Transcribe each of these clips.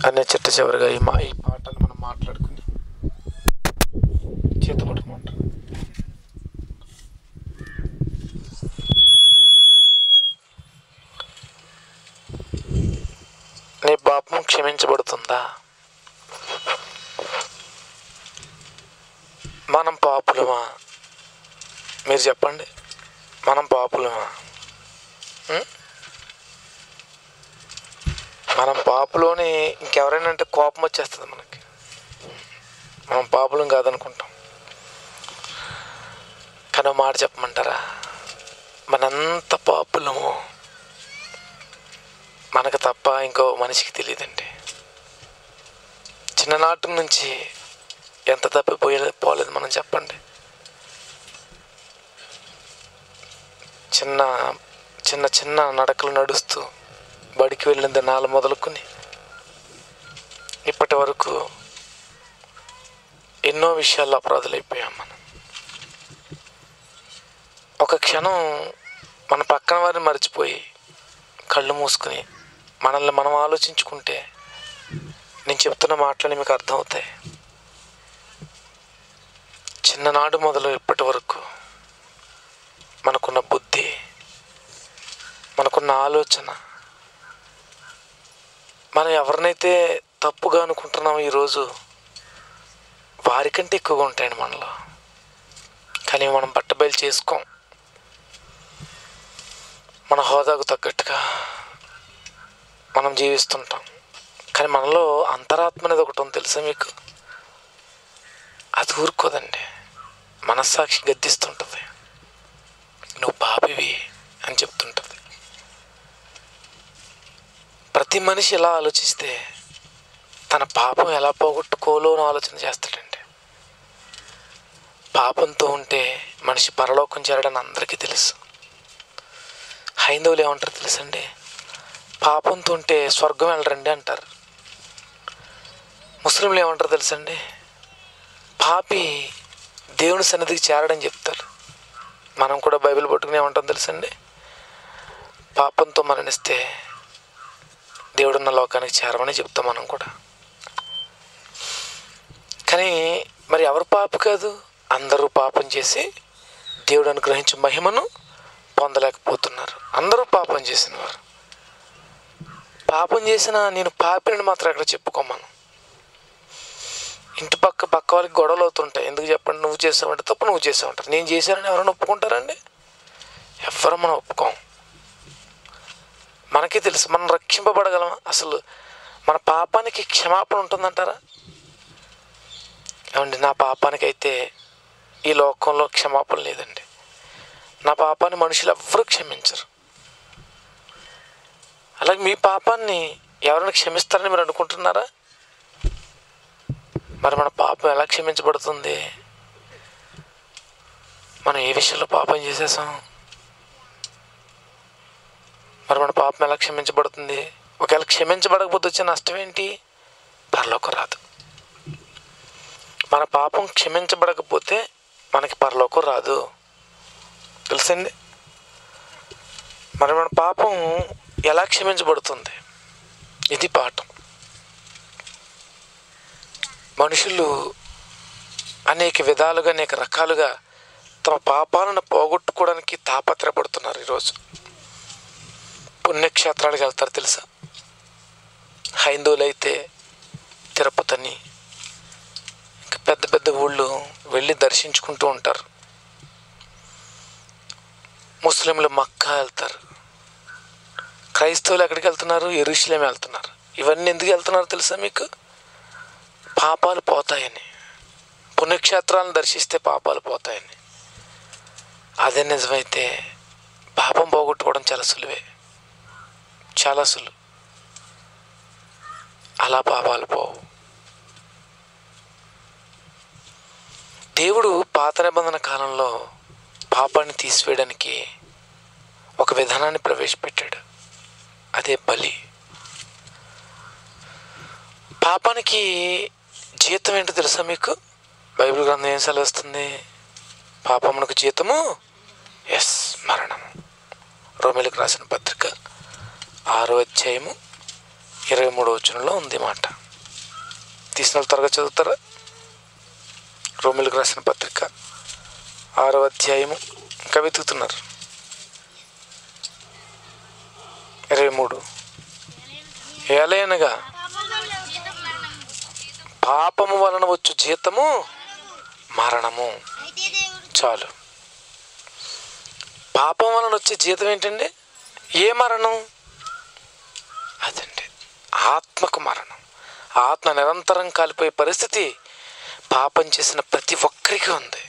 అనే చిట్ట చివరిగా ఈ మా ఈ పాటను మనం మాట్లాడుకుని చేత పట్టుకుంటాం నీ పాపం క్షమించబడుతుందా మనం పాపులమా మీరు చెప్పండి మనం పాపులమా ఉం? మనం పాపులోని ఇంకెవరైనా అంటే కోపం వచ్చేస్తుంది మనకి మనం పాపులం కాదనుకుంటాం కానీ ఒక మాట చెప్పమంటారా మనంత పాపులము మనకు తప్ప ఇంకో మనిషికి తెలియదండి చిన్ననాటి నుంచి ఎంత తప్పిపోయే పోలేదు మనం చెప్పండి చిన్న చిన్న చిన్న నడకలు నడుస్తూ బడికి వెళ్ళిన దినాలు మొదలుకొని ఇప్పటి వరకు ఎన్నో విషయాల్లో అపరాధులైపోయాం మనం ఒక క్షణం మన పక్కన వారిని మర్చిపోయి కళ్ళు మూసుకుని మనల్ని మనం ఆలోచించుకుంటే నేను చెప్తున్న మాటలని మీకు అర్థమవుతాయి చిన్ననాడు మొదలు ఇప్పటి వరకు మనకున్న బుద్ధి మనకున్న ఆలోచన మనం ఎవరినైతే తప్పుగా అనుకుంటున్నామో ఈరోజు వారికంటే ఎక్కువగా ఉంటాయండి మనలో కానీ మనం బట్టబయలు చేసుకోం మన హోదాకు తగ్గట్టుగా మనం జీవిస్తుంటాం కానీ మనలో అంతరాత్మ అనేది ఒకటి ఉంది తెలుసా మీకు అది ఊరుకోదండి మనస్సాక్షి గద్దిస్తుంటుంది నువ్వు బాబివి అని చెప్తుంటుంది ప్రతి మనిషి ఎలా ఆలోచిస్తే తన పాపం ఎలా పోగొట్టుకోలో అని ఆలోచన చేస్తాడండి పాపంతో ఉంటే మనిషి పరలోకం చేరడని అందరికీ తెలుసు హైందవులు ఏమంటారు తెలుసండి పాపంతో ఉంటే స్వర్గం వెళ్ళరండి అంటారు ముస్లింలు ఏమంటారు తెలుసండి పాపి దేవుని సన్నిధికి చేరడని చెప్తారు మనం కూడా బైబిల్ పట్టుకుని ఏమంటాం తెలుసండి పాపంతో మరణిస్తే దేవుడున్న లోకానికి చేరమని చెప్తాం మనం కూడా కానీ మరి ఎవరు పాపి కాదు అందరూ పాపం చేసి దేవుడు అనుగ్రహించే మహిమను పొందలేకపోతున్నారు అందరూ పాపం చేసిన వారు పాపం చేసిన నేను పాపిని మాత్రం ఎక్కడ చెప్పుకోమను ఇంటి పక్క పక్క వాళ్ళకి గొడవలు అవుతుంటాయి ఎందుకు చెప్పండి నువ్వు చేసావంటే తప్పు నువ్వు చేసావంటారు నేను చేశానని ఎవరైనా ఒప్పుకుంటారండి ఎవరు మనం ఒప్పుకోం మనకి తెలుసు మనం రక్షింపబడగలమా అసలు మన పాపానికి క్షమాపణ ఉంటుందంటారా ఏమండి నా పాపానికి అయితే ఈ లోకంలో క్షమాపణ లేదండి నా పాపాన్ని మనుషులు ఎవ్వరూ క్షమించరు అలాగే మీ పాపాన్ని ఎవరైనా క్షమిస్తారని మీరు అనుకుంటున్నారా మరి మన పాపం ఎలా క్షమించబడుతుంది మనం ఏ విషయంలో పాపం చేసేసాం మరి మన పాపం ఎలా క్షమించబడుతుంది ఒకవేళ క్షమించబడకపోతే వచ్చే నష్టం ఏంటి పరలోకం రాదు మన పాపం క్షమించబడకపోతే మనకి పరలోకం రాదు తెలుసండి మరి మన పాపం ఎలా క్షమించబడుతుంది ఇది పాఠం మనుషులు అనేక విధాలుగా అనేక రకాలుగా తమ పాపాలను పోగొట్టుకోవడానికి తాపత్రపడుతున్నారు ఈరోజు పుణ్యక్షేత్రాలకు వెళ్తారు తెలుసా హైందువులైతే తిరుపతిని ఇంకా పెద్ద పెద్ద ఊళ్ళు వెళ్ళి దర్శించుకుంటూ ఉంటారు ముస్లింలు మక్కా వెళ్తారు క్రైస్తవులు ఎక్కడికి వెళ్తున్నారు ఎరుషులేం వెళ్తున్నారు ఇవన్నీ ఎందుకు వెళ్తున్నారు తెలుసా మీకు పాపాలు పోతాయని పుణ్యక్షేత్రాలను దర్శిస్తే పాపాలు పోతాయని అదే నిజమైతే పాపం పోగొట్టుకోవడం చాలా సులువే చాలా సులువు అలా పాపాలు పోవు దేవుడు పాత నిబంధన కాలంలో పాపాన్ని తీసివేయడానికి ఒక విధానాన్ని ప్రవేశపెట్టాడు అదే బలి పాపానికి జీతం ఏంటో తెలుసా మీకు బైబిల్ గ్రంథం ఏం సెలవుస్తుంది పాపమునకు జీతము ఎస్ మరణము రోమిలకు రాసిన పత్రిక ఆరో అధ్యాయము ఇరవై మూడో వచనంలో ఉంది ఈ మాట తీసిన వాళ్ళు త్వరగా చదువుతారా రోమిలకు రాసిన పత్రిక ఆరో అధ్యాయము ఇంకా వెతుకుతున్నారు ఇరవై మూడు ఏలైనగా పాపము వలన వచ్చు జీతము మరణము అయితే దేవుడు చాలు పాపం వలన వచ్చే జీతం ఏంటండి ఏ మరణం అదండి ఆత్మకు మరణం ఆత్మ నిరంతరం కాలిపోయే పరిస్థితి పాపం చేసిన ప్రతి ఒక్కరికి ఉంది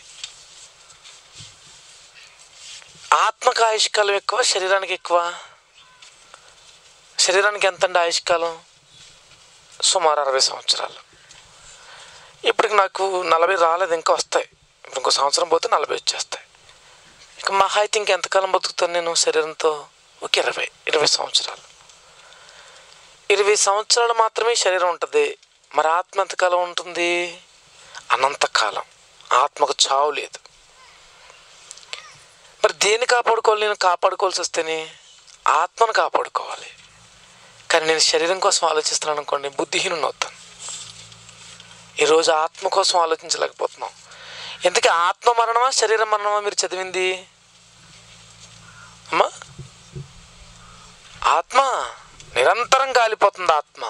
ఆత్మకు ఆయుష్కాలం ఎక్కువ శరీరానికి ఎక్కువ శరీరానికి ఎంతండి ఆయుష్కాలం సుమారు అరవై సంవత్సరాలు ఇప్పటికి నాకు నలభై రాలేదు ఇంకా వస్తాయి ఇప్పుడు ఇంకో సంవత్సరం పోతే నలభై వచ్చేస్తాయి ఇక మహా అయితే ఇంకెంతకాలం బతుకుతాను నేను శరీరంతో ఒక ఇరవై ఇరవై సంవత్సరాలు ఇరవై సంవత్సరాలు మాత్రమే శరీరం ఉంటుంది మరి ఆత్మ ఎంతకాలం ఉంటుంది అనంతకాలం ఆత్మకు చావు లేదు మరి దేన్ని కాపాడుకోవాలి నేను కాపాడుకోవాల్సి వస్తేనే ఆత్మను కాపాడుకోవాలి కానీ నేను శరీరం కోసం ఆలోచిస్తున్నాను అనుకోండి బుద్ధిహీనుని అవుతాను ఈరోజు ఆత్మ కోసం ఆలోచించలేకపోతున్నాం ఎందుకు ఆత్మ మరణమా శరీర మరణమా మీరు చదివింది అమ్మా ఆత్మ నిరంతరం గాలిపోతుంది ఆత్మ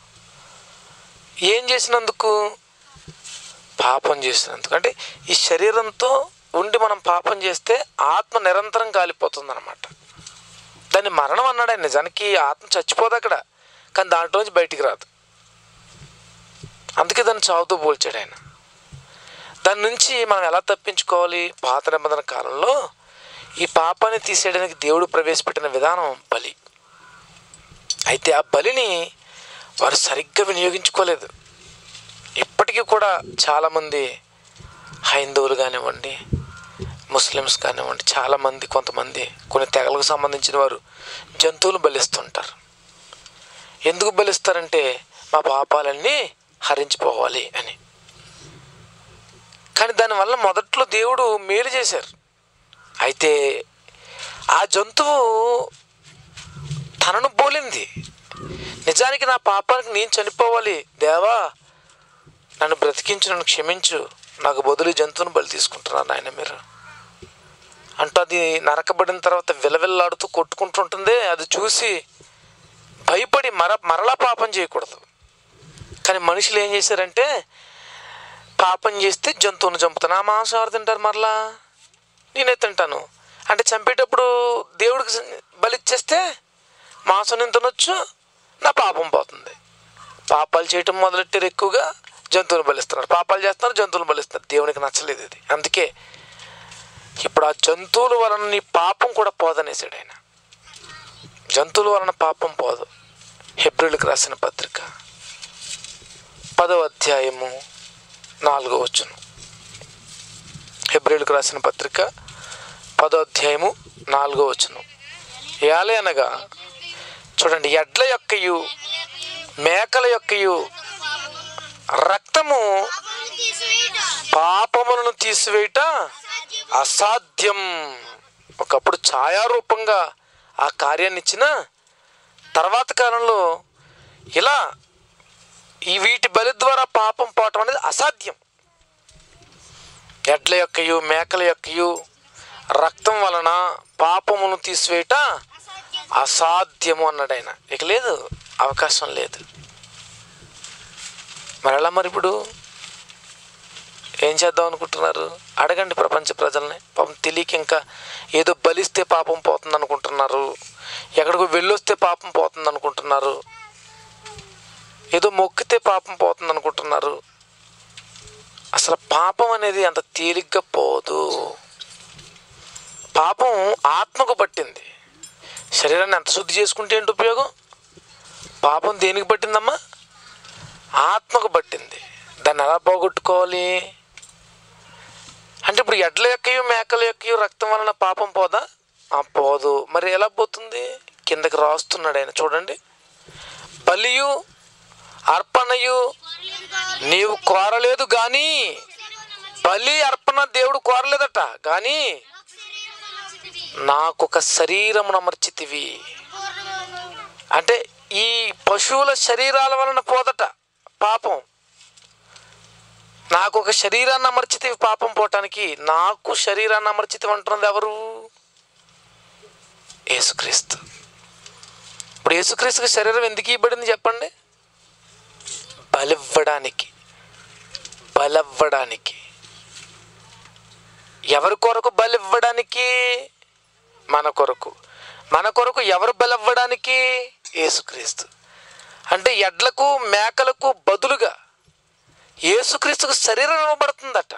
ఏం చేసినందుకు పాపం చేసినందుకు అంటే ఈ శరీరంతో ఉండి మనం పాపం చేస్తే ఆత్మ నిరంతరం గాలిపోతుంది అనమాట దాన్ని మరణం అన్నాడు ఆయన నిజానికి ఆత్మ చచ్చిపోదు అక్కడ కానీ దాంట్లోంచి బయటికి రాదు అందుకే దాన్ని చావుతో పోల్చాడు ఆయన దాని నుంచి మనం ఎలా తప్పించుకోవాలి పాత నిబంధన కాలంలో ఈ పాపాన్ని తీసేయడానికి దేవుడు ప్రవేశపెట్టిన విధానం బలి అయితే ఆ బలిని వారు సరిగ్గా వినియోగించుకోలేదు ఇప్పటికీ కూడా చాలామంది హైందవులు కానివ్వండి ముస్లిమ్స్ కానివ్వండి చాలామంది కొంతమంది కొన్ని తెగలకు సంబంధించిన వారు జంతువులు బలిస్తుంటారు ఎందుకు బలిస్తారంటే మా పాపాలన్నీ హరించిపోవాలి అని కానీ దానివల్ల మొదట్లో దేవుడు మేలు చేశారు అయితే ఆ జంతువు తనను పోలింది నిజానికి నా పాపానికి నేను చనిపోవాలి దేవా నన్ను బ్రతికించు నన్ను క్షమించు నాకు బదులు ఈ జంతువుని బలి తీసుకుంటున్నారు నాయన మీరు అంటూ అది నరకబడిన తర్వాత విలవిల్లాడుతూ కొట్టుకుంటుంటుంది అది చూసి భయపడి మర మరలా పాపం చేయకూడదు కానీ మనుషులు ఏం చేశారంటే పాపం చేస్తే జంతువుని చంపుతాను ఆ మాంసం ఎవరు తింటారు మరలా నేనే తింటాను అంటే చంపేటప్పుడు దేవుడికి బలిచ్చేస్తే మాంసం నేను తినొచ్చు నా పాపం పోతుంది పాపాలు చేయటం మొదలెట్టారు ఎక్కువగా జంతువులు బలిస్తున్నారు పాపాలు చేస్తున్నారు జంతువులు బలిస్తున్నారు దేవునికి నచ్చలేదు ఇది అందుకే ఇప్పుడు ఆ జంతువుల వలన నీ పాపం కూడా పోదనేసాడు ఆయన జంతువుల వలన పాపం పోదు హెబ్రిల్కి రాసిన పత్రిక పదవ అధ్యాయము నాలుగో వచ్చును హెబ్రిల్కి రాసిన పత్రిక పదో అధ్యాయము నాలుగో వచ్చును ఏలే అనగా చూడండి ఎడ్ల యొక్కయు మేకల యొక్కయు రక్తము పాపమును తీసివేయుట పాపములను తీసివేయట సాధ్యము. అసాధ్యం ఒకప్పుడు ఛాయారూపంగా ఆ కార్యాన్ని ఇచ్చిన తర్వాత కాలంలో ఇలా ఈ వీటి బలి ద్వారా పాపం పోవటం అనేది అసాధ్యం ఎడ్ల యొక్కయు మేకల యొక్కయు రక్తం వలన పాపమును తీసివేయట అసాధ్యం. అసాధ్యము అన్నాడు ఆయన ఇక లేదు అవకాశం లేదు మరి ఎలా మరి ఇప్పుడు ఏం చేద్దాం అనుకుంటున్నారు అడగండి ప్రపంచ ప్రజల్ని పాపం తెలియక ఇంకా ఏదో బలిస్తే పాపం పోతుంది అనుకుంటున్నారు ఎక్కడికో వెళ్ళొస్తే పాపం పోతుంది అనుకుంటున్నారు ఏదో మొక్కితే పాపం పోతుంది అనుకుంటున్నారు అసలు పాపం అనేది అంత తేలిగ్గా పోదు పాపం ఆత్మకు పట్టింది శరీరాన్ని ఎంత శుద్ధి చేసుకుంటే ఏంటి ఉపయోగం పాపం దేనికి పట్టిందమ్మా ఆత్మకు పట్టింది దాన్ని ఎలా పోగొట్టుకోవాలి అంటే ఇప్పుడు ఎడ్ల యొక్కయు మేకల యొక్కయు రక్తం వలన పాపం పోదా ఆ, పోదు మరి ఎలా పోతుంది కిందకి రాస్తున్నాడు ఆయన చూడండి బలియు అర్పణయు కోరలేదు కావాలి. నీవు కోరలేదు కానీ బలి అర్పణ దేవుడు కోరలేదట కానీ ఒక శరీరము నచ్చితివి. నాకొక శరీరమును అమర్చితివి పూర్ణము. అంటే ఈ పశువుల శరీరాల వలన పోదట పాపం నాకు ఒక శరీరాన్ని అమర్చితే పాపం పోవటానికి నాకు శరీరాన్ని అమర్చితే అంటున్నది ఎవరు యేసుక్రీస్తు ఇప్పుడు యేసుక్రీస్తుకి శరీరం ఎందుకు ఇవ్వబడింది చెప్పండి బలివ్వడానికి బలవ్వడానికి ఎవరి కొరకు బలివ్వడానికి మన కొరకు మన కొరకు ఎవరు బలవ్వడానికి యేసుక్రీస్తు అంటే ఎడ్లకు మేకలకు బదులుగా యేసుక్రీస్తుకు శరీరం ఇవ్వబడుతుందట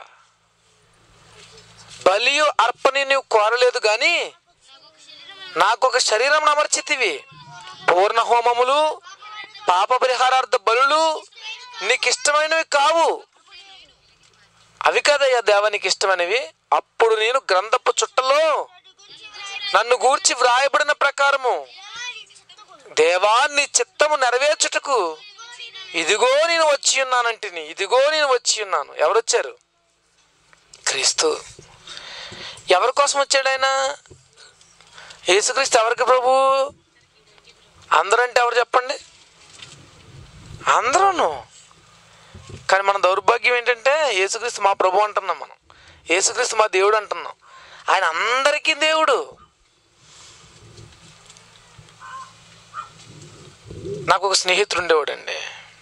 బలియు అర్పణి నువ్వు కోరలేదు కానీ నాకు ఒక శరీరం అమర్చితివి పూర్ణ హోమములు పాప పరిహారార్థ బలులు నీకు ఇష్టమైనవి కావు అవి కదయ్యా దేవానికి ఇష్టమైనవి అప్పుడు నేను గ్రంథపు చుట్టలో నన్ను గూర్చి వ్రాయబడిన ప్రకారము దేవా నీ చిత్తము నెరవేర్చుటకు ఇదిగో నేను వచ్చి ఉన్నానంటిని ఇదిగో నేను వచ్చి ఉన్నాను ఎవరు వచ్చారు క్రీస్తు ఎవరి కోసం వచ్చాడు ఆయన యేసుక్రీస్తు ఎవరికి ప్రభు అందరంటే ఎవరు చెప్పండి అందరూను కానీ మన దౌర్భాగ్యం ఏంటంటే యేసుక్రీస్తు మా ప్రభు అంటున్నాం మనం యేసుక్రీస్తు మా దేవుడు అంటున్నాం ఆయన అందరికీ దేవుడు నాకు ఒక స్నేహితుడు ఉండేవాడండి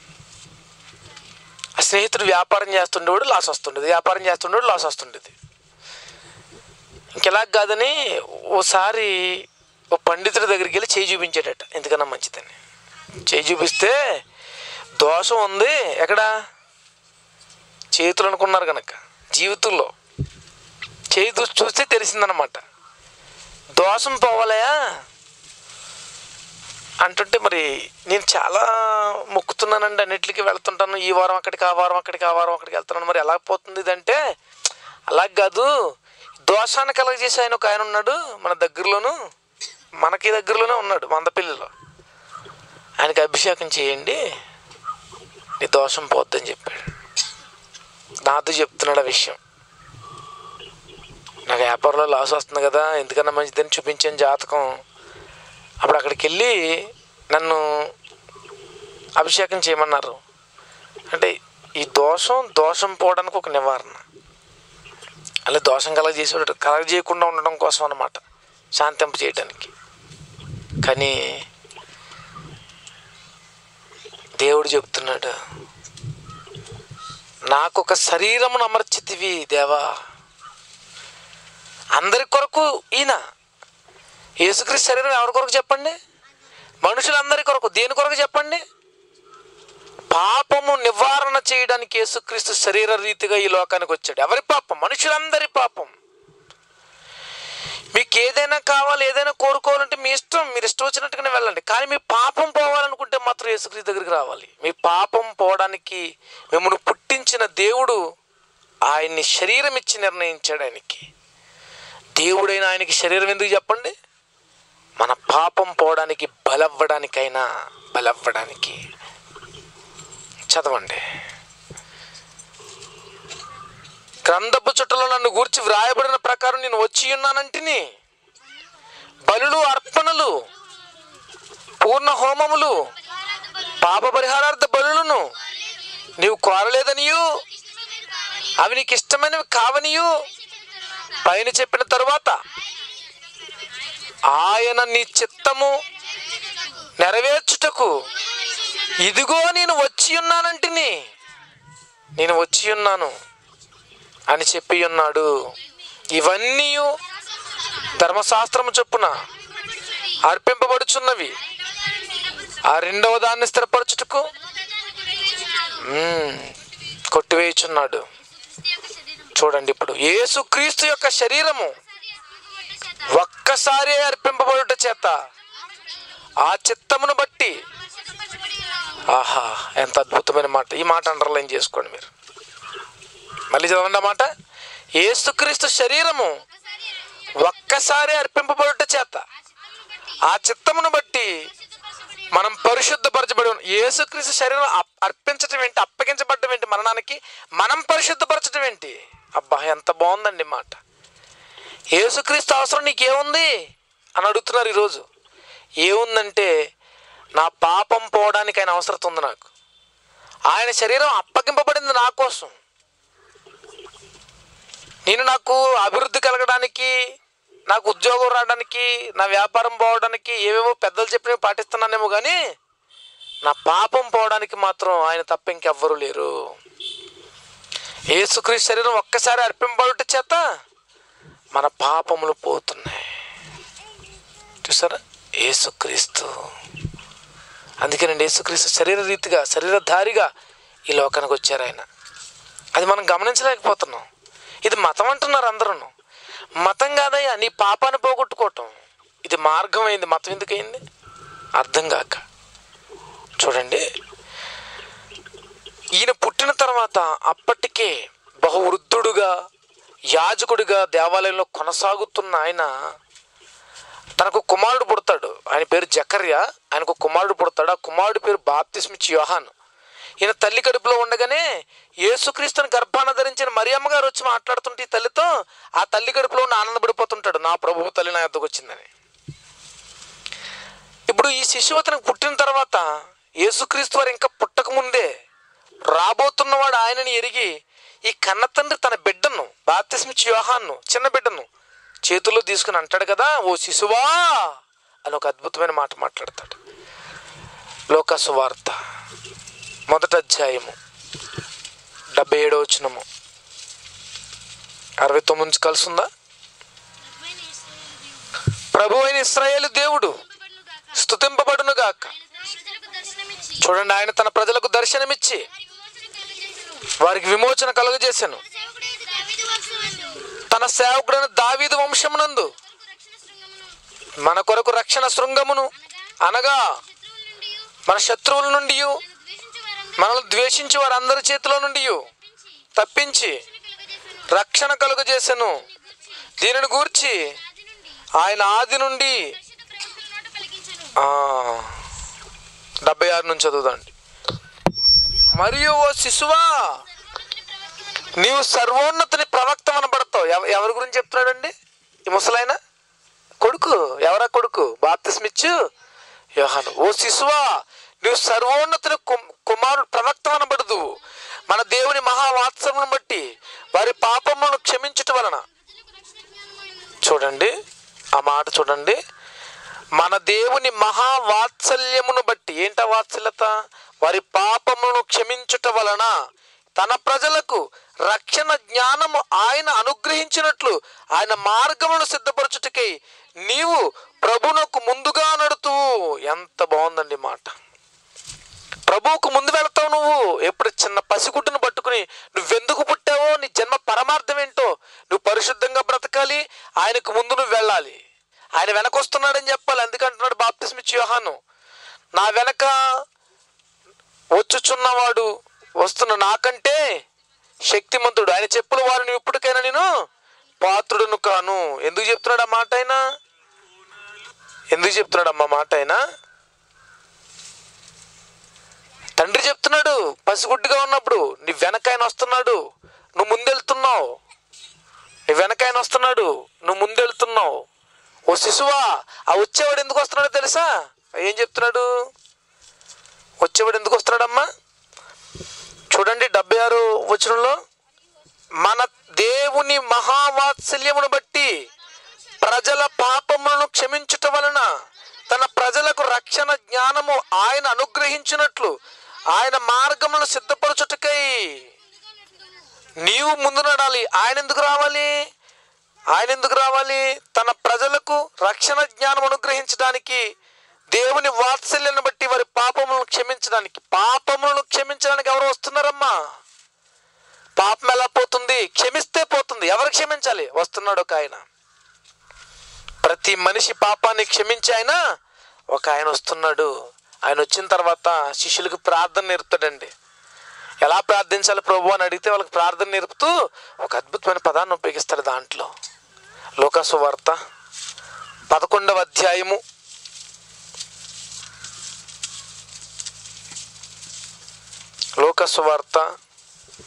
ఆ స్నేహితుడు వ్యాపారం చేస్తుండేవాడు లాస్ వస్తుండేది వ్యాపారం చేస్తుండేవాడు లాస్ వస్తుండేది ఇంకెలా కాదని ఓసారి ఓ పండితుడి దగ్గరికి వెళ్ళి చేయి చూపించాడట ఎందుకన్నా మంచిదని చేయి చూపిస్తే దోషం ఉంది ఎక్కడ చేతులు అనుకున్నారు కనుక జీవితంలో చేయి చూ- చూస్తే తెలిసిందనమాట దోషం పోవాలయా అంటుంటే మరి నేను చాలా మొక్కుతున్నానండి అన్నిటికీ వెళ్తుంటాను ఈ వారం అక్కడికి ఆ వారం అక్కడికి ఆ వారం అక్కడికి వెళ్తున్నాను మరి ఎలా పోతుంది ఇదంటే అలా కాదు దోషాన్ని కలగజేసి ఆయన ఒక ఆయన ఉన్నాడు మన దగ్గరలోను మనకి దగ్గరలోనే ఉన్నాడు మందపల్లిలో ఆయనకి అభిషేకం చేయండి నీ దోషం పోద్దని చెప్పాడు నాతో చెప్తున్నాడు ఆ విషయం నాకు వ్యాపారంలో లాస్ వస్తుంది కదా ఎందుకన్నా మంచిదని చూపించాను జాతకం అప్పుడు అక్కడికి వెళ్ళి నన్ను అభిషేకం చేయమన్నారు అంటే ఈ దోషం దోషం పోవడానికి ఒక నివారణ అలా దోషం కలగజేసేవాడు కలగజేయకుండా ఉండడం కోసం అన్నమాట శాంతింప చేయడానికి కానీ దేవుడు చెప్తున్నాడు నాకు ఒక శరీరమును అమర్చితివి దేవా అందరి కొరకు ఈయన యేసుక్రీస్తు శరీరం ఎవరి కొరకు చెప్పండి మనుషులందరి కొరకు దేని కొరకు చెప్పండి పాపము నివారణ చేయడానికి యేసుక్రీస్తు శరీర రీతిగా ఈ లోకానికి వచ్చాడు ఎవరి పాపం మనుషులందరి పాపం మీకు ఏదైనా కావాలి ఏదైనా కోరుకోవాలంటే మీ ఇష్టం మీరు ఇష్టం వచ్చినట్టుగానే వెళ్ళండి కానీ మీ పాపం పోవాలనుకుంటే మాత్రం యేసుక్రీస్తు దగ్గరికి రావాలి మీ పాపం పోవడానికి మిమ్మల్ని పుట్టించిన దేవుడు ఆయన్ని శరీరం ఇచ్చి నిర్ణయించాడు ఆయనకి దేవుడైన ఆయనకి శరీరం ఎందుకు చెప్పండి మన పాపం పోవడానికి బలవ్వడానికైనా బలవ్వడానికి చదవండి గ్రంథపు చుట్టలో నన్ను గూర్చి వ్రాయబడిన ప్రకారం నేను వచ్చి ఉన్నానంటిని బలులు అర్పణలు పూర్ణ హోమములు పాప పరిహారార్థ బలులను నీవు కోరలేదనియు అవి నీకు ఇష్టమైనవి కావనియు పైన చెప్పిన తరువాత ఆయన నీ చిత్తము నెరవేర్చుటకు ఇదిగో నేను వచ్చి ఉన్నానంటిని నేను వచ్చి ఉన్నాను అని చెప్పి ఉన్నాడు ఇవన్నీ ధర్మశాస్త్రము చొప్పున అర్పింపబడుచున్నవి ఆ రెండవ దాన్ని స్థిరపరచుటకు మ్మ్, కొట్టివేయుచున్నాడు చూడండి ఇప్పుడు యేసుక్రీస్తు యొక్క శరీరము ఒక్కసారి అర్పింపబడుట చేత ఆ చిత్తమును బట్టి ఆహా ఎంత అద్భుతమైన మాట ఈ మాట అండర్లైన్ చేసుకోండి మీరు మళ్ళీ చదవండి ఆ మాట ఏసుక్రీస్తు శరీరము ఒక్కసారి అర్పింపబడుట చేత ఆ చిత్తమును బట్టి మనం పరిశుద్ధపరచబడి ఉన్నాం. యేసుక్రీస్తు శరీరం అప్- అర్పించటం ఏంటి అప్పగించబడటం ఏంటి మరణానికి మనం పరిశుద్ధపరచటం ఏంటి అబ్బా ఎంత బాగుందండి ఈ మాట యేసుక్రీస్తు అవసరం నీకేముంది అని అడుగుతున్నారు ఈరోజు ఏముందంటే నా పాపం పోవడానికి ఆయన అవసరం ఉంది నాకు ఆయన శరీరం అప్పగింపబడింది నా కోసం నేను నాకు అభివృద్ధి కలగడానికి నాకు ఉద్యోగం రావడానికి నా వ్యాపారం పోవడానికి ఏవేవో పెద్దలు చెప్పినవి పాటిస్తున్నానేమో కానీ నా పాపం పోవడానికి మాత్రం ఆయన తప్ప ఇంకెవ్వరూ లేరు యేసుక్రీస్తు శరీరం ఒక్కసారి అర్పింపబడుట చేత మన పాపములు పోతున్నాయి చూసారా యేసుక్రీస్తు అందుకేనండి యేసుక్రీస్తు శరీర రీతిగా శరీరధారిగా ఈ లోకానికి వచ్చారు ఆయన అది మనం గమనించలేకపోతున్నాం ఇది మతం అంటున్నారు అందరూ మతం కాదయ్యా నీ పాపాన్ని పోగొట్టుకోవటం ఇది మార్గం అయింది మతం ఎందుకయింది అర్థం కాక చూడండి ఈయన పుట్టిన తర్వాత అప్పటికే బహువృద్ధుడుగా యాజకుడిగా దేవాలయంలో కొనసాగుతున్న ఆయన తనకు కుమారుడు పుడతాడు ఆయన పేరు జకర్య ఆయనకు కుమారుడు పుడతాడు ఆ కుమారుడు పేరు బాప్తిస్మిచ్చి యోహాన్ ఈయన తల్లి కడుపులో ఉండగానే యేసుక్రీస్తుని గర్భాన ధరించిన మరియమ్మ గారు వచ్చి మాట్లాడుతుంటే ఈ తల్లితో ఆ తల్లి కడుపులో ఉన్న ఆనందపడిపోతుంటాడు నా ప్రభువు తల్లి నా యొద్దకు వచ్చిందని ఇప్పుడు ఈ శిశువు అతనికి పుట్టిన తర్వాత యేసుక్రీస్తు వారు ఇంకా పుట్టక ముందే రాబోతున్నవాడు ఆయనని ఎరిగి ఈ కన్న తండ్రి తన బిడ్డను బాప్తిస్మిచ్చి యోహాన్ను చిన్న బిడ్డను చేతుల్లో తీసుకుని అంటాడు కదా ఓ శిశువా అని ఒక అద్భుతమైన మాట మాట్లాడతాడు లోకసు వార్త మొదటి అధ్యాయము డెబ్బై ఏడో వచనము అరవై తొమ్మిది నుంచి కలిసి ఉందా ప్రభు అయిన ఇస్రాయేలు దేవుడు స్థుతింపబడును గాక చూడండి ఆయన తన ప్రజలకు దర్శనమిచ్చి వారికి విమోచన కలుగజేశాను తన సేవకుడైన దావీదు వంశమునందు మన కొరకు రక్షణ శృంగమును అనగా మన శత్రువుల నుండి మనల్ని ద్వేషించి వారందరి చేతిలో నుండి తప్పించి రక్షణ కలుగజేశాను దీనిని గూర్చి ఆయన ఆది నుండి ఆ, డెబ్బై ఆరు నుంచి చదువుదండి మరియు ఓ శిశువా నీవు సర్వోన్నతుని ప్రవక్త అనబడతావు ఎవ- ఎవరి గురించి చెప్తున్నాడండి ఈ ముసలాయన కొడుకు ఎవరా కొడుకు బాప్తిస్మిచ్చు యోహాను ఓ శిశువా నువ్వు సర్వోన్నతుని కుమ్- కుమారుడు ప్రవక్త అనబడదు మన దేవుని మహావాత్సమును బట్టి వారి పాపములను క్షమించుట వలన చూడండి ఆ మాట చూడండి మన దేవుని మహావాత్సల్యమును బట్టి ఏంట వాత్సల్యత వారి పాపమును క్షమించుట వలన తన ప్రజలకు రక్షణ జ్ఞానము ఆయన అనుగ్రహించినట్లు ఆయన మార్గమును సిద్ధపరచుటకై నీవు ప్రభునకు ముందుగా నడుతూ ఎంత బాగుందండి మాట ప్రభువుకు ముందు వెళ్తావు నువ్వు ఎప్పుడు చిన్న పసిగుడ్డును పట్టుకుని నువ్వెందుకు పుట్టావో నీ జన్మ పరమార్థం ఏంటో నువ్వు పరిశుద్ధంగా బ్రతకాలి ఆయనకు ముందు నువ్వు వెళ్ళాలి ఆయన వెనక వస్తున్నాడని చెప్పాలి ఎందుకంటున్నాడు బాప్తిస్మిచ్చి యోహాను నా వెనక వచ్చుచున్నవాడు వస్తున్న నాకంటే శక్తిమంతుడు ఆయన చెప్పుల వారిని ఇప్పటికైనా నేను పాత్రుడును కాను ఎందుకు చెప్తున్నాడు ఆ మాట అయినా ఎందుకు చెప్తున్నాడు అమ్మా మాట అయినా తండ్రి చెప్తున్నాడు పసిగుడ్డుగా ఉన్నప్పుడు నీ వెనక ఆయన వస్తున్నాడు నువ్వు ముందెళ్తున్నావు నీ వెనక ఆయన వస్తున్నాడు నువ్వు ముందెళ్తున్నావు ఓ శిశువా ఆ వచ్చేవాడు ఎందుకు వస్తున్నాడో తెలుసా ఏం చెప్తున్నాడు వచ్చేవాడు ఎందుకు వస్తున్నాడమ్మా చూడండి డెబ్బై ఆరు వచనంలో మన దేవుని మహావాత్సల్యమును బట్టి ప్రజల పాపములను క్షమించుట వలన తన ప్రజలకు రక్షణ జ్ఞానము ఆయన అనుగ్రహించినట్లు ఆయన మార్గములను సిద్ధపరచుటకై నీవు ముందు నడాలి ఆయన ఎందుకు రావాలి ఆయన ఎందుకు రావాలి తన ప్రజలకు రక్షణ జ్ఞానం అనుగ్రహించడానికి దేవుని వాత్సల్యాన్ని బట్టి వారి పాపములను క్షమించడానికి పాపములను క్షమించడానికి ఎవరు వస్తున్నారమ్మా పాపం ఎలా పోతుంది క్షమిస్తే పోతుంది ఎవరు క్షమించాలి వస్తున్నాడు ఒక ఆయన ప్రతి మనిషి పాపాన్ని క్షమించి ఆయన ఒక ఆయన వస్తున్నాడు ఆయన వచ్చిన తర్వాత శిష్యులకు ప్రార్థన నేర్పుతాడండి ఎలా ప్రార్థించాలి ప్రభు అని అడిగితే వాళ్ళకి ప్రార్థన నేర్పుతూ ఒక అద్భుతమైన పదాన్ని ఉపయోగిస్తాడు దాంట్లో లోకాసు వార్త పదకొండవ అధ్యాయము లోకసు వార్త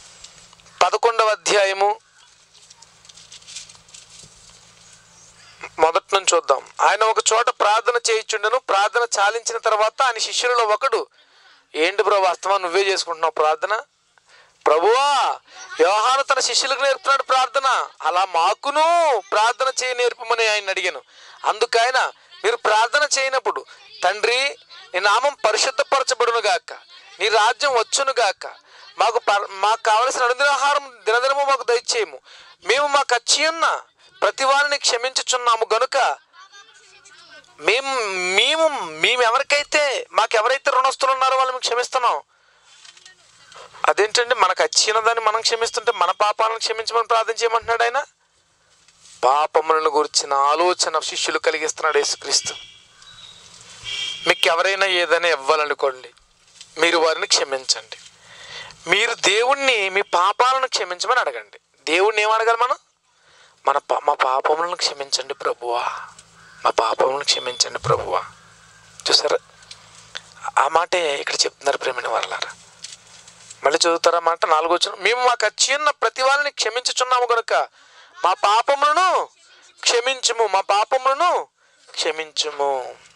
పదకొండవ అధ్యాయము మొదటి నుంచి చూద్దాం ఆయన ఒక చోట ప్రార్థన చేయించుండెను ప్రార్థన చాలించిన తర్వాత ఆయన శిష్యులలో ఒకడు ఏంటి బ్రో వాస్తవా నువ్వే చేసుకుంటున్నావు ప్రార్థన ప్రభువా వ్యవహారం తన శిష్యులకు నేర్పుతున్నాడు ప్రార్థన అలా మాకును ప్రార్థన చేయ నేర్పమని ఆయన అడిగాను అందుకైన మీరు ప్రార్థన చేయనప్పుడు తండ్రి నీ నామం పరిశుద్ధపరచబడును గాక నీ రాజ్యం వచ్చును గాక మాకు పర- మాకు కావలసిన అనుదిన ఆహారం దినదినము మాకు దయచేయము మేము మాకు వచ్చి ఉన్న ప్రతి వారిని క్షమించుచున్నాము గనుక మేము మేము మేము ఎవరికైతే మాకు ఎవరైతే రుణస్తులు ఉన్నారో వాళ్ళని క్షమిస్తున్నాం అదేంటండి మనకు వచ్చిన దాన్ని మనం క్షమిస్తుంటే మన పాపాలను క్షమించమని ప్రార్థన చేయమంటున్నాడు ఆయన పాపములను గురించిన ఆలోచన శిష్యులు కలిగిస్తున్నాడు యేసుక్రీస్తు మీకు ఎవరైనా ఏదైనా ఇవ్వాలనుకోండి మీరు వారిని క్షమించండి మీరు దేవుణ్ణి మీ పాపాలను క్షమించమని అడగండి దేవుణ్ణి ఏం అడగాలి మనం మన పా- మా పాపములను క్షమించండి ప్రభువా మా పాపములను క్షమించండి ప్రభువా చూసారా ఆ మాటే ఇక్కడ చెప్తున్నారు ప్రేమిన వాళ్ళారా మళ్ళీ చదువుతారా మాట నాలుగో వచ్చిన మేము మాకు వచ్చి ఉన్న ప్రతి వాళ్ళని క్షమించుచున్నాము కనుక మా పాపములను క్షమించుము మా పాపములను క్షమించుము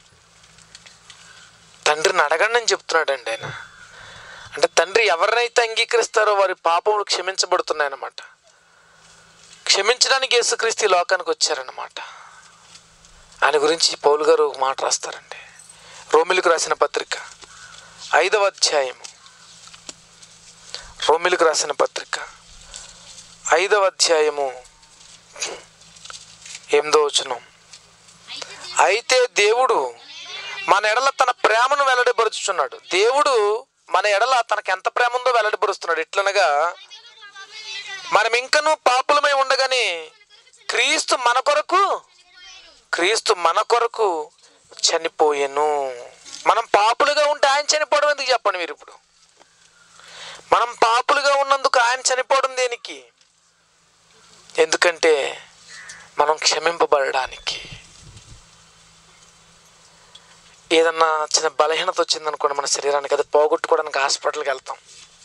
తండ్రిని అడగండి అని చెప్తున్నాడండి ఆయన అంటే తండ్రి ఎవరినైతే అంగీకరిస్తారో వారి పాపములు క్షమించబడుతున్నాయన్నమాట క్షమించడానికి యేసుక్రీస్తు ఈ లోకానికి వచ్చారన్నమాట ఆయన గురించి పౌలు గారు ఒక మాట రాస్తారండి రోమిలకు రాసిన పత్రిక ఐదవ అధ్యాయము రోమిలకు రాసిన పత్రిక ఐదవ అధ్యాయము ఎనిమిదో వచనం అయితే దేవుడు మన ఎడల తన ప్రేమను వెల్లడిపరుచుచున్నాడు దేవుడు మన ఎడల తనకి ఎంత ప్రేమ ఉందో వెల్లడిపరుస్తున్నాడు ఎట్లనగా మనం ఇంకనూ పాపులమై ఉండగానే క్రీస్తు మన కొరకు క్రీస్తు మన కొరకు చనిపోయెను మనం పాపులుగా ఉంటే ఆయన చనిపోవడం ఎందుకు చెప్పండి మీరు ఇప్పుడు మనం పాపులుగా ఉన్నందుకు ఆయన చనిపోవడం దేనికి ఎందుకంటే మనం క్షమింపబడడానికి ఏదన్నా చిన్న బలహీనత వచ్చిందనుకోండి మన శరీరానికి అది పోగొట్టుకోవడానికి హాస్పిటల్కి వెళ్తాం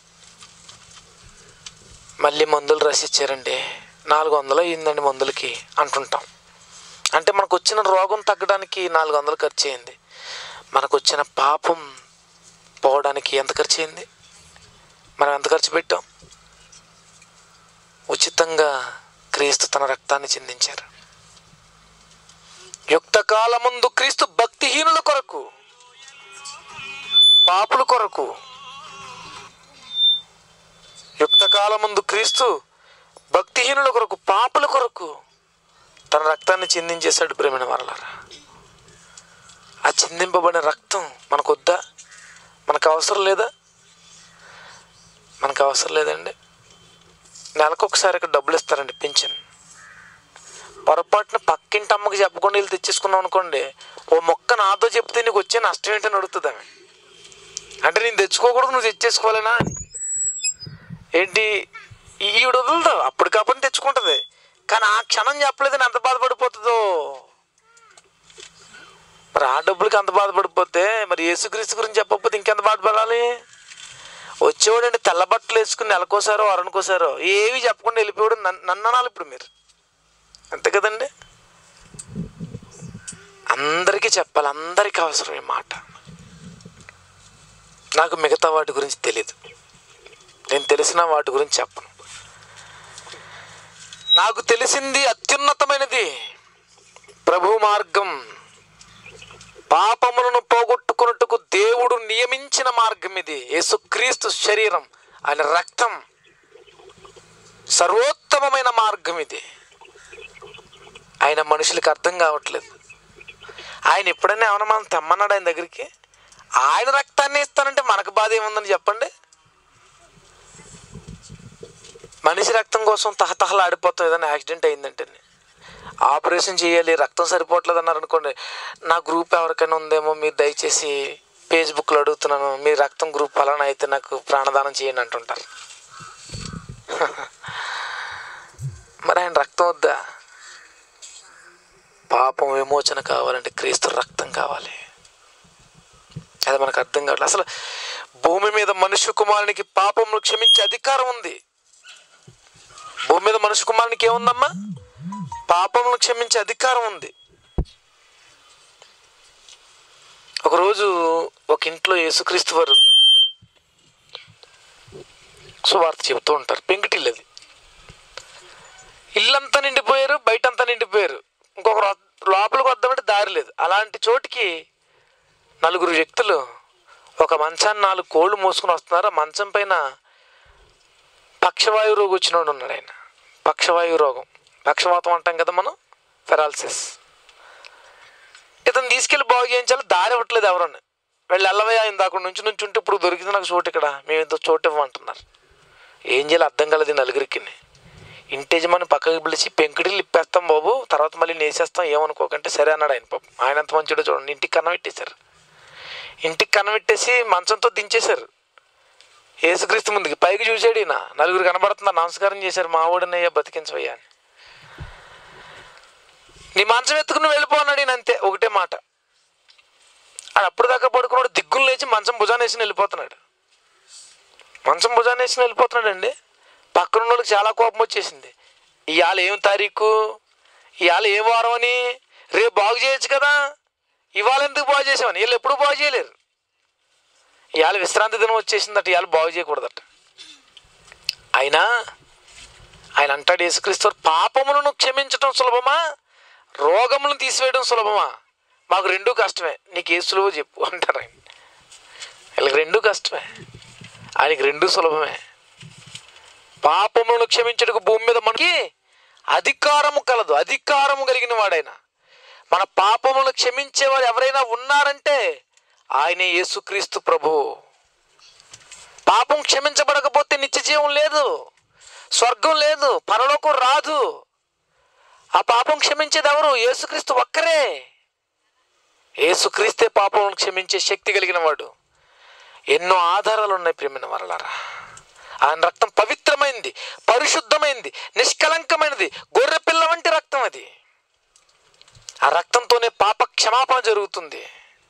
మళ్ళీ మందులు రాసిచ్చారండి నాలుగు వందలు అయ్యిందండి మందులకి అంటుంటాం అంటే మనకు వచ్చిన రోగం తగ్గడానికి నాలుగు వందలు ఖర్చు అయింది మనకు వచ్చిన పాపం పోవడానికి ఎంత ఖర్చు అయింది మనం ఎంత ఖర్చు పెట్టాం ఉచితంగా క్రీస్తు తన రక్తాన్ని చిందించారు యుక్త కాలముందు క్రీస్తు భక్తిహీనుల కొరకు పాపుల కొరకు యుక్త కాలముందు క్రీస్తు భక్తిహీనుల కొరకు పాపుల కొరకు తన రక్తాన్ని చిందించేశాడు ప్రేమిన వరలారా ఆ చిందింపబడిన రక్తం మనకు వద్దా మనకు అవసరం లేదా మనకు అవసరం లేదండి నెలకు ఒకసారి ఇక్కడ డబ్బులు ఇస్తారండి పింఛన్ పొరపాటున పక్కింటి అమ్మకి చెప్పకుండా వీళ్ళు తెచ్చేసుకున్నాం అనుకోండి ఓ మొక్క నాతో చెప్తే నీకు వచ్చే నష్టం ఏంటని అడుగుతుంది ఆమె అంటే నేను తెచ్చుకోకూడదు నువ్వు తెచ్చేసుకోవాలనా అని. ఏంటి ఈ- ఈవిడ వదులుదు అప్పటికప్పుడు తెచ్చుకుంటుంది కానీ ఆ క్షణం చెప్పలేదని ఎంత బాధపడిపోతుందో మరి ఆ డబ్బులకి అంత బాధపడిపోతే మరి యేసుక్రీస్తు గురించి చెప్పకపోతే ఇంకెంత బాధపడాలి వచ్చేవాడండి తెల్ల బట్టలు వేసుకుని నెలకోసారో అరణకోసారో ఏవి చెప్పకుండా వెళ్ళిపోయాడు నన్ను నన్ను అనాలి ఇప్పుడు మీరు అంతే కదండి అందరికీ చెప్పాలి అందరికీ అవసరం ఈ మాట నాకు మిగతా వాటి గురించి తెలియదు నేను తెలిసిన వాటి గురించి చెప్పను నాకు తెలిసింది అత్యున్నతమైనది ప్రభు మార్గం పాపములను పోగొట్టుకున్నట్టుకు దేవుడు నియమించిన మార్గం ఇది యేసుక్రీస్తు శరీరం ఆయన రక్తం సర్వోత్తమమైన మార్గం ఇది ఆయన మనుషులకు అర్థం కావట్లేదు ఆయన ఎప్పుడైనా ఏమన్నా మనం తెమ్మన్నాడు ఆయన దగ్గరికి ఆయన రక్తాన్ని ఇస్తానంటే మనకు బాధ ఏముందని చెప్పండి మనిషి రక్తం కోసం తహతహలాడిపోతాం ఏదైనా యాక్సిడెంట్ అయిందంటే ఆపరేషన్ చేయాలి రక్తం సరిపోవట్లేదు అన్నారు అనుకోండి నా గ్రూప్ ఎవరికైనా ఉందేమో మీరు దయచేసి ఫేస్బుక్లో అడుగుతున్నాను మీ రక్తం గ్రూప్ అలానే అయితే నాకు ప్రాణదానం చేయండి అంటుంటారు మరి ఆయన రక్తం వద్దా పాపం విమోచన కావాలంటే క్రీస్తు రక్తం కావాలి అది మనకు అర్థం కావట్లేదు అసలు భూమి మీద మనుష్య కుమారునికి పాపమును క్షమించే అధికారం ఉంది భూమి మీద మనుష్య కుమారునికి ఏముందమ్మా పాపమును క్షమించే అధికారం ఉంది ఒకరోజు ఒక ఇంట్లో యేసుక్రీస్తు వారు సువార్త చెబుతూ ఉంటారు పెంకుటిల్లు అది ఇల్లంతా నిండిపోయారు బయటంతా నిండిపోయారు ఇంకొక లోపలికి వద్దామంటే దారి లేదు అలాంటి చోటికి నలుగురు వ్యక్తులు ఒక మంచాన్ని నాలుగు కోళ్ళు మోసుకుని వస్తున్నారు ఆ మంచం పైన పక్షవాయు రోగం వచ్చినోడు ఉన్నాడు ఆయన పక్షవాయు రోగం పక్షవాతం అంటాం కదా మనం ఫెరాలసిస్ ఇతను తీసుకెళ్ళి బాగు చేయించాలి దారి ఇవ్వట్లేదు ఎవరన్నా వెళ్ళి వెళ్ళవయ్యా ఇందాక నుంచి నుంచి ఉంటే ఇప్పుడు దొరికింది నాకు చోటు ఇక్కడ మేము ఇంత చోటు ఇవ్వమంటున్నారు ఏం చేయాలి అర్థం కలదు ఈ నలుగురికి ఇంటి యజమాని పక్కకి పిలిచి పెంకుటిల్లు ఇప్పేస్తాం బాబు తర్వాత మళ్ళీ నేసేస్తాం ఏమనుకోకంటే సరే అన్నాడు ఆయన పాపం ఆయన ఎంత మంచిడో చూడండి ఇంటికి కన్నబెట్టేశారు ఇంటికి కన్నబెట్టేసి మంచంతో దించేశారు ఏసుక్రీస్తు ముందుకి పైకి చూసాడు ఈయన నలుగురు కనబడుతున్నా నమస్కారం చేశారు మా ఊడినయ్యా బతికించవయ్యా అని నీ మంచం ఎత్తుకుని వెళ్ళిపోన్నాడు ఈయన అంతే ఒకటే మాట ఆడు అప్పుడు దాకా పడుకున్నాడు దిగ్గులు లేచి మంచం భుజాన్ని వేసి వెళ్ళిపోతున్నాడు మంచం భుజాన్ని వేసి వెళ్ళిపోతున్నాడు అండి పక్కన ఉన్న వాళ్ళకి చాలా కోపం వచ్చేసింది ఇవాళ ఏం తారీఖు ఇవాళ ఏ వారం అని రేపు బాగు చేయొచ్చు కదా ఇవాళ ఎందుకు బాగు చేసామని వీళ్ళు ఎప్పుడు బాగు చేయలేరు ఇవాళ విశ్రాంతి దినం వచ్చేసిందట ఇవాళ బాగు చేయకూడదట అయినా ఆయన అంటాడు యేసుక్రీస్తు పాపములను క్షమించటం సులభమా రోగములను తీసివేయడం సులభమా మాకు రెండూ కష్టమే నీకు ఏ సులువో చెప్పు అంటారు ఆయన వీళ్ళకి రెండూ కష్టమే ఆయనకి రెండూ సులభమే పాపములను క్షమించడానికి భూమి మీద మనకి అధికారము కలదు అధికారము కలిగిన వాడైన మన పాపములను క్షమించేవారు ఎవరైనా ఉన్నారంటే ఆయనే యేసుక్రీస్తు ప్రభు పాపం క్షమించబడకపోతే నిత్య జీవం లేదు స్వర్గం లేదు పరలోకం రాదు ఆ పాపం క్షమించేది ఎవరు యేసుక్రీస్తు ఒక్కరే యేసుక్రీస్తే పాపములను క్షమించే శక్తి కలిగిన వాడు ఎన్నో ఆధారాలు ఉన్నాయి ప్రేమిన వరలారా ఆయన రక్తం పవిత్రమైంది పరిశుద్ధమైంది నిష్కలంకమైనది గొర్రె పిల్ల వంటి రక్తం అది ఆ రక్తంతోనే పాప క్షమాపణ జరుగుతుంది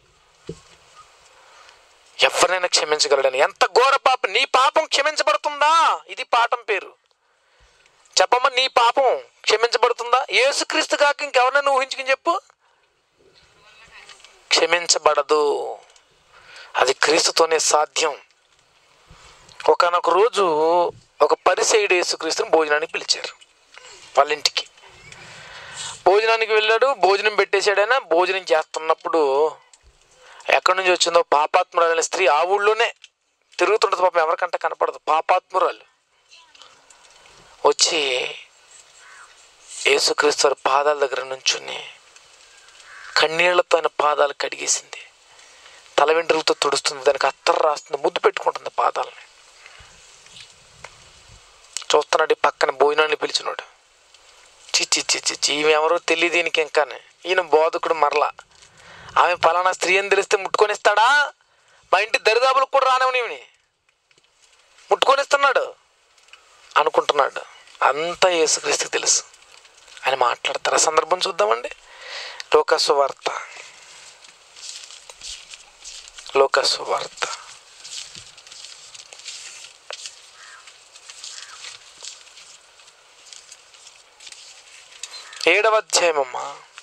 ఎవరినైనా క్షమించగలడని ఎంత ఘోర పాపం నీ పాపం క్షమించబడుతుందా ఇది పాఠం పేరు చెప్పమ్మా నీ పాపం క్షమించబడుతుందా యేసుక్రీస్తు కాక ఇంకెవరినైనా ఊహించుకుని చెప్పు క్షమించబడదు అది క్రీస్తుతోనే సాధ్యం ఒకనొక రోజు ఒక పరిసైడు యేసుక్రీస్తుని భోజనానికి పిలిచారు వాళ్ళ ఇంటికి భోజనానికి వెళ్ళాడు భోజనం పెట్టేశాడైనా భోజనం చేస్తున్నప్పుడు ఎక్కడి నుంచి వచ్చిందో పాపాత్మురాలైన స్త్రీ ఆ ఊళ్ళోనే తిరుగుతుంటుంది పాపం ఎవరికంటే కనపడదు పాపాత్మురాలు వచ్చి యేసుక్రీస్తు వారి పాదాల దగ్గర నుంచుని కన్నీళ్లతో ఆయన పాదాలు కడిగేసింది తల వెంట్రులతో తుడుస్తుంది దానికి అత్తర రాస్తుంది ముద్దు పెట్టుకుంటుంది పాదాలని చూస్తున్నాడు ఈ పక్కన భోజనాన్ని పిలిచినాడు చిచ్చి చిచ్చి చి ఈమె ఎవరో తెలియదు ఈయనకి ఇంకానే ఈయన బోధకుడు మరలా ఆమె పలానా స్త్రీ అని తెలిస్తే ముట్టుకొనిస్తాడా మా ఇంటి దరిదాపులకు కూడా రానివని ముట్టుకొనిస్తున్నాడు అనుకుంటున్నాడు అంతా యేసుక్రీస్తు తెలుసు అని మాట్లాడతారు ఆ సందర్భం చూద్దామండి లోకసు వార్త లోకసు వార్త ఏడవ అధ్యాయమమ్మా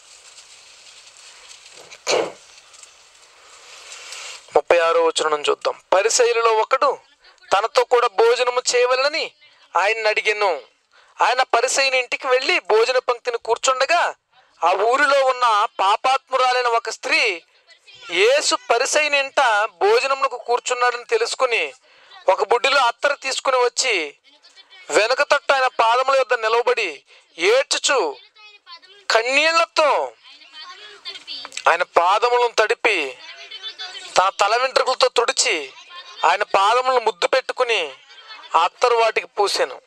ముప్పై ఆరో వచనం చూద్దాం పరిశైలిలో ఒకడు తనతో కూడా భోజనము చేయవలనని ఆయన అడిగాను ఆయన పరిసైని ఇంటికి వెళ్ళి భోజన పంక్తిని కూర్చుండగా ఆ ఊరిలో ఉన్న పాపాత్మురాలైన ఒక స్త్రీ యేసు పరిసైని ఇంట భోజనమునకు కూర్చున్నాడని తెలుసుకుని ఒక బుడ్డిలో అత్తర తీసుకుని వచ్చి వెనుక తట్టు ఆయన పాదముల యొద్ద నిలవబడి ఏడ్చుచు కన్నీళ్లతో ఆయన పాదములను తడిపి తన తల వెంట్రుకలతో తుడిచి ఆయన పాదములను ముద్దు పెట్టుకుని ఆ అత్తరు వాటికి పూసాను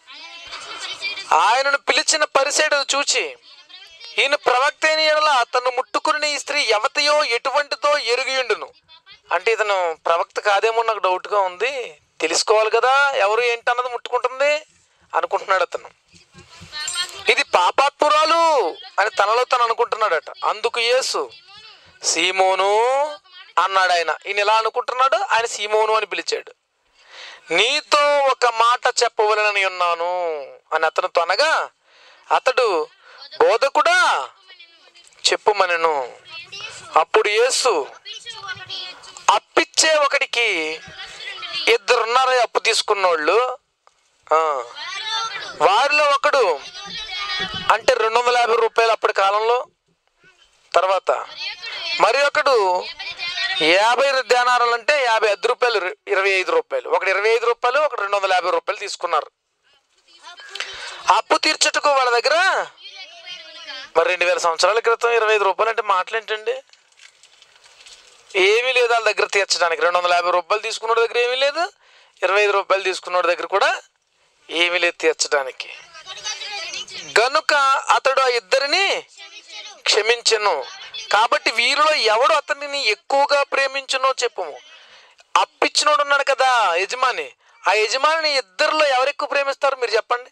ఆయనను పిలిచిన పరిసేడు చూచి ఈయన ప్రవక్త అయిన ఎడల తను ముట్టుకుని ఈ స్త్రీ ఎవతయో ఎటువంటిదో ఎరుగియుండును అంటే ఇతను ప్రవక్త కాదేమో నాకు డౌట్గా ఉంది తెలుసుకోవాలి కదా ఎవరు ఏంటన్నది ముట్టుకుంటుంది అనుకుంటున్నాడు అతను ఇది పాపాత్మురాలు అని తనలో తను అనుకుంటున్నాడట అందుకు యేసు సీమోను అన్నాడు ఆయన ఈయన ఎలా అనుకుంటున్నాడు ఆయన సీమోను అని పిలిచాడు నీతో ఒక మాట చెప్పవలనని ఉన్నాను అని అతనితో అనగా అతడు బోధకుడా చెప్పుమనెను అప్పుడు యేసు పిలిచి ఒకటి అప్పిచ్చే ఒకడికి ఇద్దరున్నారు అప్పు తీసుకున్నోళ్ళు ఆ, వారిలో ఒకడు వారిలో ఒకడు అంటే రెండు వందల యాభై రూపాయలు అప్పటి కాలంలో తర్వాత మరి ఒకడు యాభై ధ్యానారాలు అంటే యాభై ఐదు రూపాయలు ఇరవై ఐదు రూపాయలు ఒకటి ఇరవై ఐదు రూపాయలు ఒకటి రెండు వందల యాభై రూపాయలు తీసుకున్నారు అప్పు తీర్చుటకు వాళ్ళ దగ్గర మరి రెండు వేల సంవత్సరాల క్రితం ఇరవై ఐదు రూపాయలు అంటే మాటలేంటండి ఏమీ లేదు వాళ్ళ దగ్గర తీర్చడానికి రెండు వందల యాభై రూపాయలు తీసుకున్నోడి దగ్గర ఏమీ లేదు ఇరవై ఐదు రూపాయలు తీసుకున్నోడి దగ్గర కూడా ఏమీ లేదు తీర్చడానికి గనుక అతడు ఆ ఇద్దరిని క్షమించెను కాబట్టి వీరిలో ఎవడు అతనిని ఎక్కువగా ప్రేమించునో చెప్పుము అప్పిచ్చినోడు ఉన్నాడు కదా యజమాని ఆ యజమానిని ఇద్దరిలో ఎవరు ఎక్కువ ప్రేమిస్తారు మీరు చెప్పండి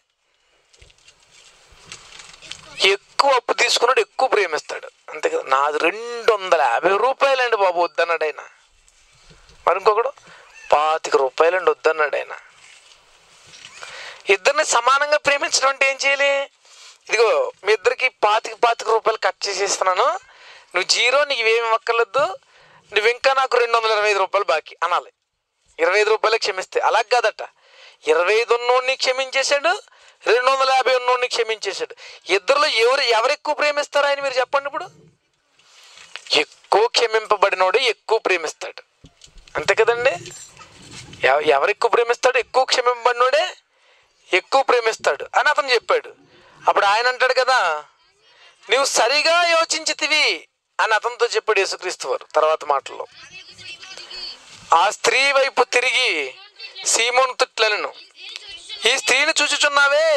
ఎక్కువ అప్పు తీసుకున్నాడు ఎక్కువ ప్రేమిస్తాడు అంతే కదా నాది రెండు వందల యాభై రూపాయలండి బాబు వద్దన్నాడు ఆయన మరి ఇంకొకడు పాతిక రూపాయలండి వద్దన్నాడు ఆయన ఇద్దరిని సమానంగా ప్రేమించడం అంటే ఏం చేయాలి ఇదిగో మీ ఇద్దరికి పాతిక పాతిక రూపాయలు కట్ చేసేస్తున్నాను నువ్వు జీరో నీకు ఇవేమి ఇవ్వక్కర్లేదు నువ్వు ఇంకా నాకు రెండు వందల ఇరవై ఐదు రూపాయలు బాకీ అనాలి ఇరవై ఐదు రూపాయలు క్షమిస్తే అలా కాదట ఇరవై ఐదు ఉన్నోడిని క్షమించేశాడు రెండు వందల యాభై ఉన్నోడిని క్షమించేశాడు ఇద్దరిలో ఎవరు ఎవరు ఎక్కువ ప్రేమిస్తారు ఆయన మీరు చెప్పండి ఇప్పుడు ఎక్కువ క్షమింపబడినోడు ఎక్కువ ప్రేమిస్తాడు అంతే కదండి ఎవ- ఎవరు ఎక్కువ ప్రేమిస్తాడు ఎక్కువ క్షమింపబడినోడే ఎక్కువ ప్రేమిస్తాడు అని అతను చెప్పాడు అప్పుడు ఆయన అంటాడు కదా నువ్వు సరిగా యోచించితివి అని అతనితో చెప్పాడు యేసుక్రీస్తు వారు తర్వాత మాటల్లో ఆ స్త్రీ వైపు తిరిగి సీమోను తిట్లను ఈ స్త్రీని చూచుచున్నావే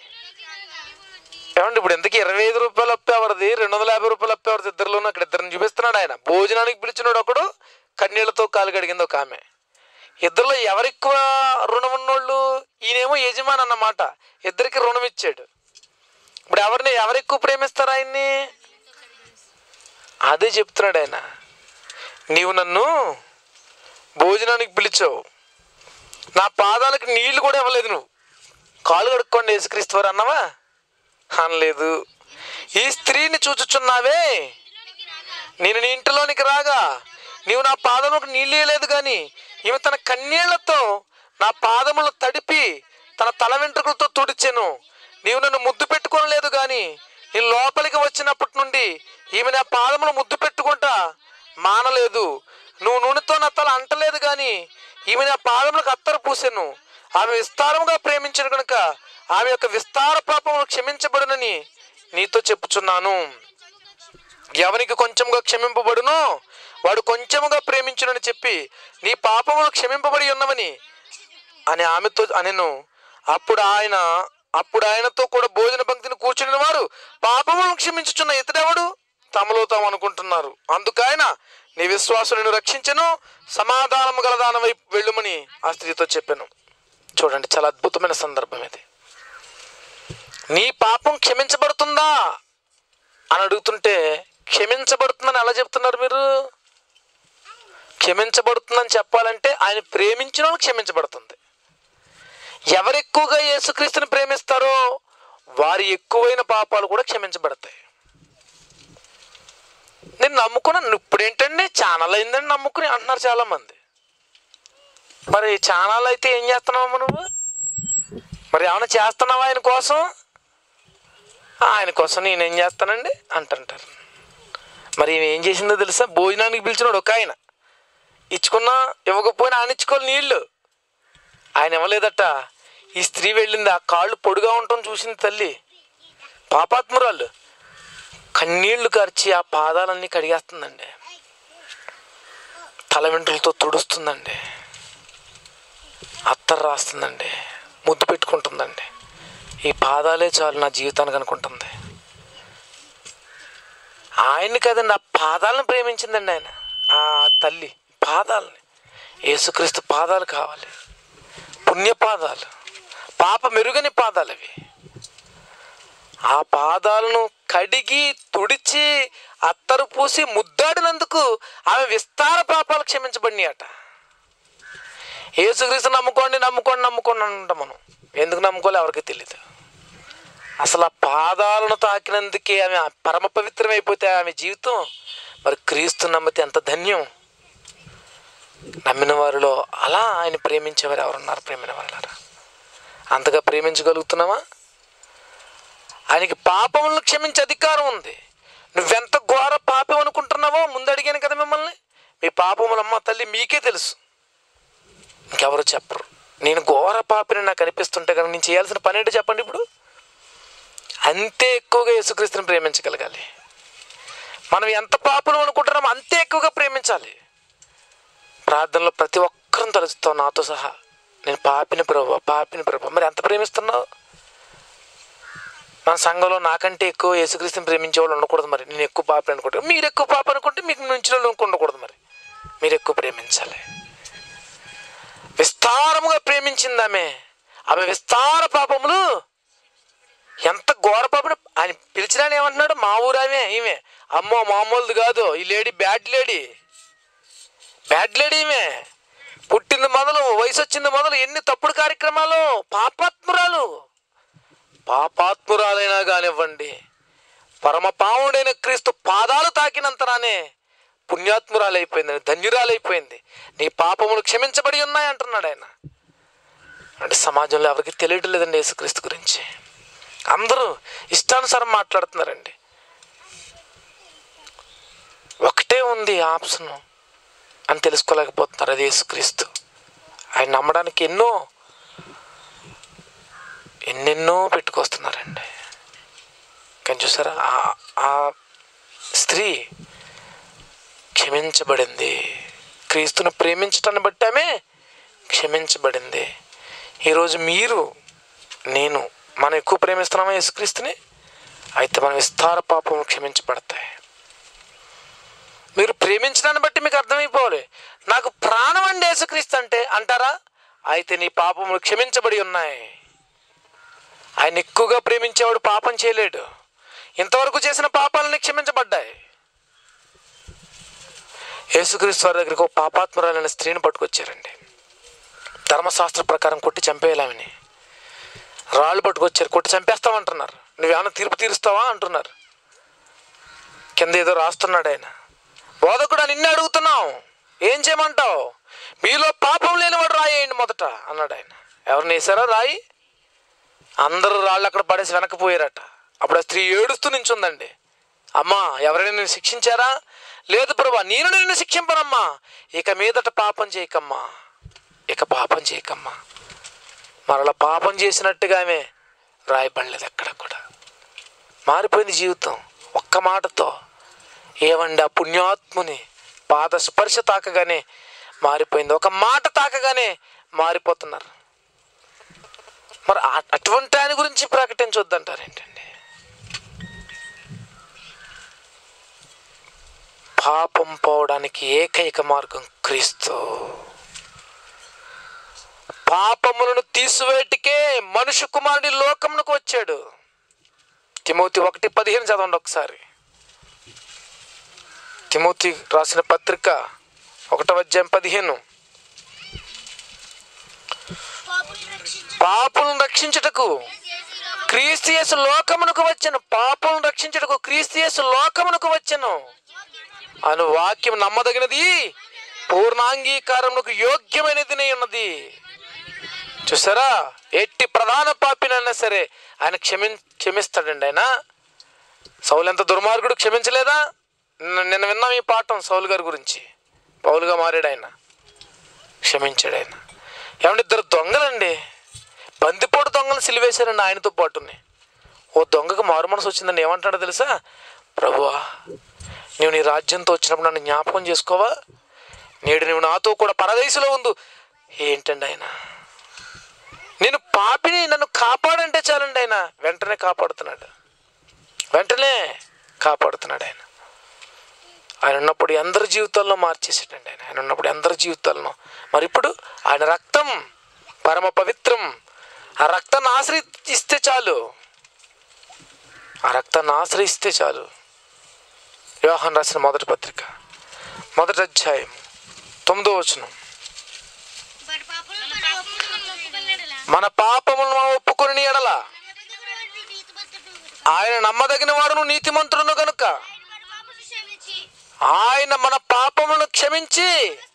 ఏమండి ఇప్పుడు ఎంతకి ఇరవై ఐదు రూపాయలు అప్పేవరది రెండు వందల యాభై రూపాయలు అప్పేవరది ఇద్దరులోనూ అక్కడ ఇద్దరిని చూపిస్తున్నాడు ఆయన భోజనానికి పిలిచినాడు ఒకడు కన్నీళ్లతో కాలు కడిగింది ఒక ఆమె ఇద్దరిలో ఎవరెక్కువ రుణం ఉన్నోళ్ళు ఈయనేమో యజమాని అన్నమాట ఇద్దరికి రుణం ఇచ్చాడు ఇప్పుడు ఎవరిని ఎవరెక్కువ ప్రేమిస్తారు ఆయన్ని అదే చెప్తున్నాడు ఆయన నీవు నన్ను భోజనానికి పిలిచావు నా పాదాలకు నీళ్లు కూడా ఇవ్వలేదు నువ్వు కాలు కడుక్కోండి యేసుక్రీస్తు వారు అన్నావా అనలేదు ఈ స్త్రీని చూచుచున్నావే నేను నీ ఇంటిలోనికి రాగా నీవు నా పాదములకు నీళ్ళు ఇయ్యలేదు కానీ ఈమె తన కన్నీళ్లతో నా పాదములు తడిపి తన తల వెంట్రుకలతో తుడిచెను నీవు నన్ను ముద్దు పెట్టుకోనలేదు కానీ నేను లోపలికి వచ్చినప్పటి నుండి ఈమె నా పాదములు ముద్దు పెట్టుకుంటా మానలేదు నువ్వు నూనెతో నా తల అంటలేదు కానీ ఈమె నా పాదములకు అత్తరు పూసెను ఆమె విస్తారముగా ప్రేమించను కనుక ఆమె యొక్క విస్తార పాపములు క్షమించబడునని నీతో చెప్పుచున్నాను ఎవనికి కొంచెంగా క్షమింపబడునో వాడు కొంచెముగా ప్రేమించునని చెప్పి నీ పాపములు క్షమింపబడి ఉన్నవని అని ఆమెతో అనెను అప్పుడు ఆయన అప్పుడు ఆయనతో కూడా భోజన పంక్తిని కూర్చుని వారు పాపములను క్షమించుచున్న ఇతడెవడు తమలో తాము అనుకుంటున్నారు అందుకైన నీ విశ్వాసం నిన్ను రక్షించను సమాధానము గలదాన వైపు వెళ్ళుమని ఆ స్త్రీతో చెప్పాను చూడండి చాలా అద్భుతమైన సందర్భం ఇది నీ పాపం క్షమించబడుతుందా అని అడుగుతుంటే క్షమించబడుతుందని ఎలా చెప్తున్నారు మీరు క్షమించబడుతుందని చెప్పాలంటే ఆయన ప్రేమించిన వాళ్ళు క్షమించబడుతుంది ఎవరు ఎక్కువగా యేసుక్రీస్తుని ప్రేమిస్తారో వారి ఎక్కువైన పాపాలు కూడా క్షమించబడతాయి నేను నమ్ముకున్నాను ఇప్పుడు ఏంటండి ఛానల్ అయిందని నమ్ముకుని అంటున్నారు చాలా మంది మరి ఛానల్ అయితే ఏం చేస్తున్నావు నువ్వు మరి ఏమైనా చేస్తున్నావా ఆయన కోసం ఆయన కోసం నేనేం చేస్తానండి అంటుంటారు మరి ఈమె ఏం చేసిందో తెలుసా భోజనానికి పిలిచినాడు ఒక ఆయన ఇచ్చుకున్నా ఇవ్వకపోయినా ఆయన ఇచ్చుకోవాలి నీళ్ళు ఆయన ఇవ్వలేదట ఈ స్త్రీ వెళ్ళింది ఆ కాళ్ళు పొడుగా ఉండటం చూసింది తల్లి పాపాత్మురాలు కన్నీళ్లు కార్చి ఆ పాదాలన్నీ కడిగేస్తుందండి తల వెంట్రులతో తుడుస్తుందండి అత్తరు రాస్తుందండి ముద్దు పెట్టుకుంటుందండి ఈ పాదాలే చాలు నా జీవితానికి అనుకుంటుంది ఆయన్ని కదండి ఆ పాదాలను ప్రేమించిందండి ఆయన ఆ తల్లి పాదాలని యేసుక్రీస్తు పాదాలు కావాలి పుణ్య పాదాలు పాప మెరుగని పాదాలు అవి ఆ పాదాలను కడిగి తుడిచి అత్తరు పూసి ముద్దాడినందుకు ఆమె విస్తార పాపాలు క్షమించబడినాయట యేసుక్రీస్తు నమ్ముకోండి నమ్ముకోండి నమ్ముకోండి అంటాం మనం ఎందుకు నమ్ముకోలే ఎవరికి తెలియదు అసలు ఆ పాదాలను తాకినందుకే ఆమె పరమ పవిత్రమైపోతే ఆమె జీవితం మరి క్రీస్తు నమ్మితే ఎంత ధన్యం నమ్మిన వారిలో అలా ఆయన ప్రేమించేవారు ఎవరున్నారు ప్రేమిన వాళ్ళారా అంతగా ప్రేమించగలుగుతున్నావా ఆయనకి పాపములను క్షమించే అధికారం ఉంది నువ్వెంత ఘోర పాపం అనుకుంటున్నావో ముందు అడిగాను కదా మిమ్మల్ని మీ పాపములమ్మ తల్లి మీకే తెలుసు ఇంకెవరు చెప్పరు నేను ఘోర పాపిని నాకు అనిపిస్తుంటే కనుక నేను చేయాల్సిన పని ఏంటో చెప్పండి ఇప్పుడు అంతే ఎక్కువగా యేసుక్రీస్తుని ప్రేమించగలగాలి మనం ఎంత పాపలు అనుకుంటున్నామో అంతే ఎక్కువగా ప్రేమించాలి ప్రార్థనలో ప్రతి ఒక్కరిని తలుచుతావు నాతో సహా నేను పాపిని ప్రభు పాపిని ప్రభు మరి ఎంత ప్రేమిస్తున్నావు మన సంఘంలో నాకంటే ఎక్కువ యేసుక్రీస్తుని ప్రేమించే వాళ్ళు ఉండకూడదు మరి నేను ఎక్కువ పాపి అనుకుంటే మీరు ఎక్కువ పాప అనుకుంటే మీకు నుంచి వాళ్ళు ఉండకూడదు మరి మీరు ఎక్కువ ప్రేమించాలి విస్తారముగా ప్రేమించిందామె ఆమె విస్తార పాపములు ఎంత ఘోర పాపను ఆయన పిలిచినా ఏమంటున్నాడు మా ఊరామే ఈమె అమ్మో మామూలుది కాదు ఈ lady bad lady bad lady ఈమె పుట్టింది మొదలు వయసు వచ్చింది మొదలు ఎన్ని తప్పుడు కార్యక్రమాలు పాపాత్మురాలు పాపాత్మురాలైనా కానివ్వండి పరమ పావుడైన క్రీస్తు పాదాలు తాకినంతరానే పుణ్యాత్మురాలైపోయింది ధన్యురాలైపోయింది నీ పాపములు క్షమించబడి ఉన్నాయి అంటున్నాడు ఆయన అంటే సమాజంలో ఎవరికి తెలియటం లేదండి యేసుక్రీస్తు గురించి అందరూ ఇష్టానుసారం మాట్లాడుతున్నారండి ఒకటే ఉంది ఆప్షన్ అని తెలుసుకోలేకపోతున్నారు అది యేసుక్రీస్తు ఆయన నమ్మడానికి ఎన్నో ఎన్నెన్నో పెట్టుకొస్తున్నారండి కానీ చూసారా ఆ- ఆ స్త్రీ క్షమించబడింది క్రీస్తును ప్రేమించటాన్ని బట్టి ఆమె క్షమించబడింది ఈరోజు మీరు నేను మనం ఎక్కువ ప్రేమిస్తున్నామా యేసుక్రీస్తుని అయితే మన విస్తార పాపం క్షమించబడతాయి మీరు ప్రేమించడాన్ని బట్టి మీకు అర్థమైపోవాలి నాకు ప్రాణం అండి యేసుక్రీస్తు అంటే అంటారా అయితే నీ పాపములు క్షమించబడి ఉన్నాయి ఆయన ఎక్కువగా ప్రేమించేవాడు పాపం చేయలేడు ఇంతవరకు చేసిన పాపాలని క్షమించబడ్డాయి యేసుక్రీస్తు వారి దగ్గరికి ఒక పాపాత్మురాలైన స్త్రీని పట్టుకొచ్చారండి ధర్మశాస్త్ర ప్రకారం కొట్టి చంపేయాలని రాళ్ళు పట్టుకొచ్చారు కొట్టి చంపేస్తామంటున్నారు నువ్వేమైనా తీర్పు తీరుస్తావా అంటున్నారు కింద ఏదో రాస్తున్నాడు ఆయన బోధకుడు నిన్నే అడుగుతున్నావు ఏం చేయమంటావు మీలో పాపం లేనివాడు రాయేయండి మొదట అన్నాడు ఆయన ఎవరిని వేసారో రాయి అందరూ రాళ్ళు అక్కడ పడేసి వెనకపోయారట అప్పుడు ఆ స్త్రీ ఏడుస్తూ నించుందండి అమ్మా ఎవరైనా నేను శిక్షించారా లేదు ప్రభా నేను నిన్ను శిక్షింపనమ్మా ఇక మీదట పాపం చేయకమ్మా ఇక పాపం చేయకమ్మా మరలా పాపం చేసినట్టుగా ఆమె రాయబడలేదు ఎక్కడ కూడా మారిపోయింది జీవితం ఒక్క మాటతో ఏమండి ఆ పుణ్యాత్ముని పాద స్పర్శ తాకగానే మారిపోయింది ఒక మాట తాకగానే మారిపోతున్నారు మరి ఆ- అటువంటి ఆయన గురించి ప్రకటించొద్దంటారు ఏంటండి పాపం పోవడానికి ఏకైక మార్గం క్రీస్తు పాపములను తీసివేటికే మనుషు కుమారుడి లోకమునకు వచ్చాడు తిమోతి ఒకటి పదిహేను చదవండి ఒకసారి తిమోతి రాసిన పత్రిక ఒకటవ అధ్యాయం పదిహేను పాపులను రక్షించు పాపులను రక్షించుటకు క్రీస్తు యేసు లోకమునకు వచ్చెను పాపులను రక్షించుటకు క్రీస్తు యేసు లోకమునకు వచ్చెను అను వాక్యం నమ్మదగినది పూర్ణాంగీకారమునకు యోగ్యమైనది ఉన్నది చూసారా ఎట్టి ప్రధాన పాపినైనా సరే ఆయన క్షమి క్షమిస్తాడండి ఆయన సౌలు ఎంత దుర్మార్గుడు క్షమించలేదా నిన్న- నిన్న విన్నాం ఈ పాఠం సౌలు గారి గురించి పౌలుగా మారాడు ఆయన క్షమించాడు ఆయన ఏమంటే ఇద్దరు దొంగలండి బందిపోటు దొంగలు సిలివేశారండి ఆయనతో పాటుని ఓ దొంగకు మారు మనసు వచ్చిందండి ఏమంటాడో తెలుసా ప్రభువా నీవు నీ రాజ్యంతో వచ్చినప్పుడు నన్ను జ్ఞాపకం చేసుకోవా నేడు నువ్వు నాతో కూడా పరదేశంలో ఉండు ఏంటండి ఆయన నేను పాపిని నన్ను కాపాడంటే చాలండి ఆయన వెంటనే కాపాడుతున్నాడు వెంటనే కాపాడుతున్నాడు ఆయన ఆయన ఉన్నప్పుడు అందరి జీవితాల్లో మార్చేసాడండి ఆయన ఆయన ఉన్నప్పుడు అందరి జీవితాలను మరి ఇప్పుడు ఆయన రక్తం పరమ పవిత్రం ఆ రక్తాన్ని ఆశ్రయిస్తే చాలు ఆ రక్తాన్ని ఆశ్రయిస్తే చాలు వ్యవహాన్ రాసిన మొదటి పత్రిక మొదటి అధ్యాయం తొమ్మిదో వచనం బట్ పాపులను మన పాపములను మనం ఒప్పుకొనెడల మన పాపములను మనం ఒప్పుకొని ఎడల నమ్మదగినవాడు నీతిమంతుడు. ఆయన నమ్మదగిన వాడును నీతిమంతుడును గనుక ఆయన మన పాపములను క్షమించి ఆయన మన పాపములను క్షమించి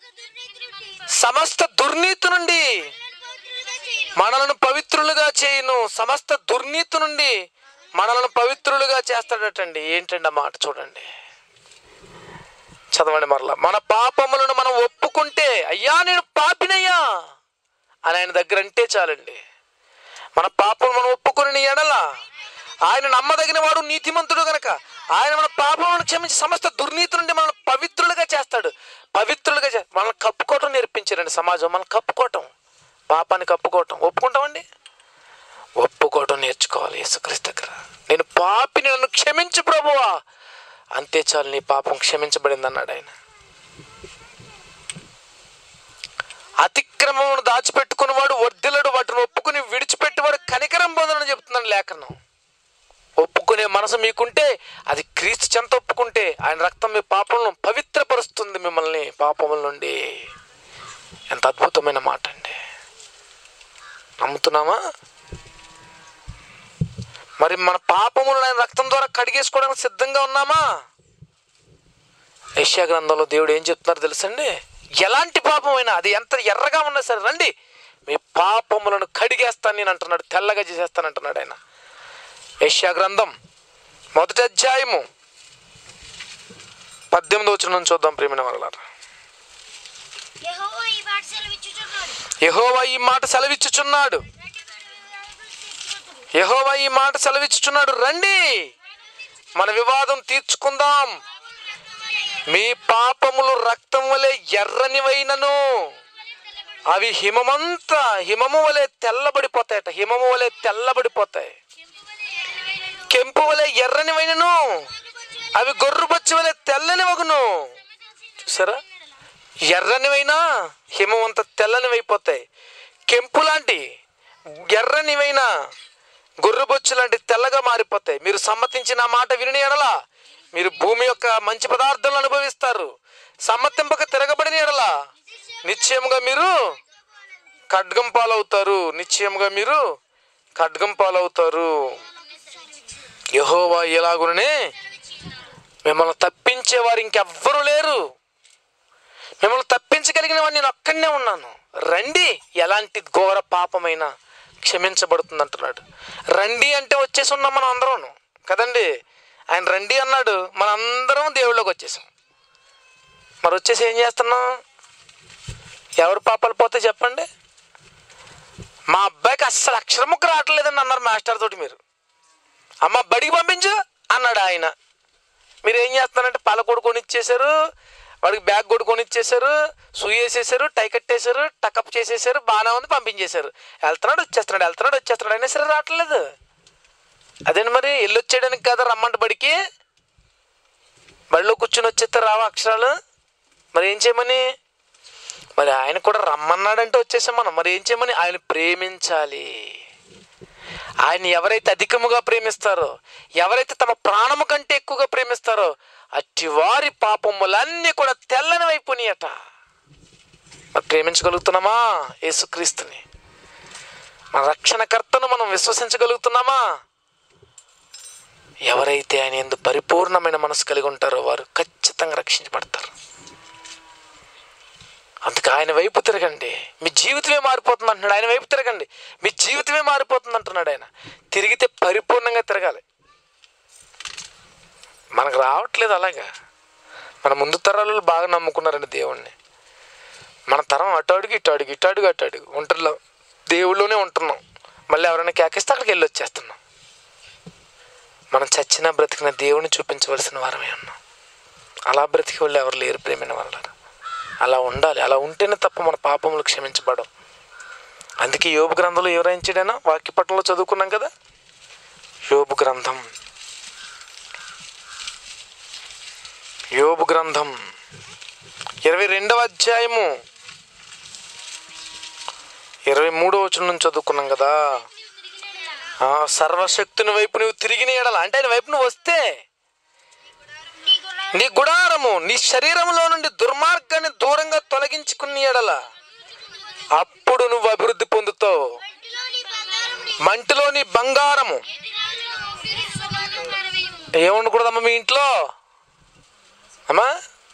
సమస్త దుర్నీతి నుండి మనలను పవిత్రులుగా చేయును సమస్త దుర్నీతి నుండి మనలను పవిత్రులుగా చేస్తాడటండి ఏంటండి ఆ మాట చూడండి చదవండి మరలా మన పాపములను మనం ఒప్పుకుంటే అయ్యా నేను పాపినయ్యా అని ఆయన దగ్గర అంటే చాలండి మన పాపం మనం ఒప్పుకుని ఎడల ఆయన నమ్మదగిన వాడు నీతిమంతుడు గనక ఆయన మన పాపములను క్షమించి సమస్త దుర్నీతి నుండి మనల్ని పవిత్రులుగా చేస్తాడు పవిత్రులుగా చే మనల్ని కప్పుకోవటం నేర్పించారండి సమాజం మనం కప్పుకోవటం పాపాన్ని కప్పుకోవటం ఒప్పుకుంటామండి ఒప్పుకోవటం నేర్చుకోవాలి యేసుక్రీస్తు దగ్గర నేను పాపిని నన్ను క్షమించు ప్రభువా అంతే చాలు నీ పాపం క్షమించబడింది అన్నాడు ఆయన అతిక్రమమును దాచిపెట్టుకున్నవాడు వర్ధిల్లడు వాటిని ఒప్పుకుని విడిచిపెట్టేవాడు కనికరం పొందనని చెప్తున్నాను లేఖనం ఒప్పుకునే మనసు మీకుంటే అది క్రీస్తు చెంత ఒప్పుకుంటే ఆయన రక్తం మీ పాపలను పవిత్రపరుస్తుంది మిమ్మల్ని పాపముల నుండి ఎంత అద్భుతమైన మాట అండి నమ్ముతున్నామా మరి మన పాపములను ఆయన రక్తం ద్వారా కడిగేసుకోవడానికి సిద్ధంగా ఉన్నామా యెషయా గ్రంథంలో దేవుడు ఏం చెప్తున్నారు తెలుసండి ఎలాంటి పాపమైనా అది ఎంత ఎర్రగా ఉన్నా సరే రండి మీ పాపములను కడిగేస్తాను నేను అంటున్నాడు తెల్లగా చేసేస్తాను అంటున్నాడు ఆయన యెషయా గ్రంథం మొదటి అధ్యాయము పద్దెనిమిది వచ్చిన నుంచి చూద్దాం ప్రేమిన వరలారా యెహోవా ఈ మాట సెలవిచ్చుచున్నాడు. యహోవా ఈ మాట సెలవిచ్చుచున్నాడు రండి మన వివాదములు తీర్చుకొందుము. యహోవా ఈ మాట సెలవిచ్చుచున్నాడు రండి మన వివాదం తీర్చుకుందాం మీ పాపములు రక్తం వలె ఎర్రనివైనను అవి హిమమంతా హిమము వలె తెల్లబడిపోతాయట హిమము వలె తెల్లబడిపోతాయి కెంపు వలె ఎర్రనివైనను అవి గొర్రుబొచ్చి వలె తెల్లని వగును చూసారా ఎర్రనివైనా హిమం అంత తెల్లనివైపోతాయి కెంపు లాంటి ఎర్రనివైనా గొర్రెబొచ్చు లాంటి తెల్లగా మారిపోతాయి మీరు సమ్మతించిన ఆ మాట విని ఎడల మీరు భూమి యొక్క మంచి పదార్థాలను అనుభవిస్తారు సమ్మతింపక తిరగబడిన ఎడల నిశ్చయముగా మీరు ఖడ్గం పాలవుతారు నిశ్చయముగా మీరు ఖడ్గం పాలవుతారు యహోవా ఎలాగునే మిమ్మల్ని తప్పించేవారు ఇంకెవ్వరూ లేరు మిమ్మల్ని తప్పించగలిగిన వాడిని నేను ఒక్కడనే ఉన్నాను రండి ఎలాంటి ఘోర పాపమైనా క్షమించబడుతుంది అంటున్నాడు రండి అంటే వచ్చేసి ఉన్నాం మనం అందరం కదండి ఆయన రండి అన్నాడు మన అందరం దేవుళ్ళకి వచ్చేసాం మరి వచ్చేసి ఏం చేస్తున్నాం ఎవరు పాపాలు పోతే చెప్పండి మా అబ్బాయికి అస్సలు అక్షరముక్క రావట్లేదండి అన్నారు మాస్టర్ తోటి మీరు అమ్మ బడికి పంపించు అన్నాడు ఆయన మీరు ఏం చేస్తున్నారంటే పల కొడుకొని ఇచ్చేశారు వాడికి బ్యాగ్ కొడుకొని ఇచ్చేశారు సూ వేసేసారు టై కట్టేశారు టకప్ చేసేసారు బాగానే ఉంది పంపించేశారు వెళ్తున్నాడు వచ్చేస్తున్నాడు వెళ్తున్నాడు వచ్చేస్తున్నాడు అయినా సరే రావట్లేదు అదేంటి మరి ఇల్లు వచ్చేయడానికి కదా రమ్మంట బడికి బడిలో కూర్చొని వచ్చేస్తే రావా అక్షరాలు మరి ఏం చేయమని మరి ఆయన కూడా రమ్మన్నాడంటే వచ్చేసాం మనం మరి ఏం చేయమని ఆయన ప్రేమించాలి ఆయన ఎవరైతే అధికముగా ప్రేమిస్తారో ఎవరైతే తమ ప్రాణము కంటే ఎక్కువగా ప్రేమిస్తారో అట్టి వారి పాపములన్నీ కూడా తెల్లని వైపునియట మరి ప్రేమించగలుగుతున్నామా యేసుక్రీస్తుని మన రక్షణకర్తను మనం విశ్వసించగలుగుతున్నామా ఎవరైతే ఆయన ఎందు పరిపూర్ణమైన మనసు కలిగి ఉంటారో వారు ఖచ్చితంగా రక్షించబడతారు అందుకే ఆయన వైపు తిరగండి మీ జీవితమే మారిపోతుంది అంటున్నాడు ఆయన వైపు తిరగండి మీ జీవితమే మారిపోతుంది అంటున్నాడు ఆయన తిరిగితే పరిపూర్ణంగా తిరగాలి మనకు రావట్లేదు అలాగా మన ముందు తరాలు బాగా నమ్ముకున్నారండి దేవుణ్ణి మన తరం అటు అడుగు ఇటు అడుగు ఇటు అడుగు అటు అడుగు ఒంటరిలో దేవుళ్ళలోనే ఉంటున్నాం మళ్ళీ ఎవరైనా కేకేస్తే అక్కడికి వెళ్ళి వచ్చేస్తున్నాం మనం చచ్చిన బ్రతికిన దేవుని చూపించవలసిన వారమే ఉన్నాం అలా బ్రతికి వాళ్ళు ఎవరు లేరు ప్రేమైన వాళ్ళ అలా ఉండాలి అలా ఉంటేనే తప్ప మన పాపములు క్షమించబడవు అందుకే యోబు గ్రంథంలో ఎవరైంచాడైనా వాక్యపట్నంలో చదువుకున్నాం కదా యోబు గ్రంథం యోబు గ్రంథం ఇరవై రెండవ అధ్యాయము ఇరవై మూడవ వచనం నుంచి చదువుకున్నాం కదా ఆ, సర్వశక్తుని వైపు నువ్వు తిరిగిన ఎడల అంటే ఆయన వైపు నువ్వు వస్తే నీ గుడారం నీ గుడారము నీ శరీరంలో నుండి దుర్మార్గాన్ని దూరంగా తొలగించుకుని ఎడల అప్పుడు నువ్వు అభివృద్ధి పొందుతావు ఇంటిలో నీ బంగారముని మంటిలో నీ బంగారము ఎదురాలను ఫిరిస్సు సమానం నడవేయుము. ఏముండకూడదమ్మా మీ ఇంట్లో అమ్మా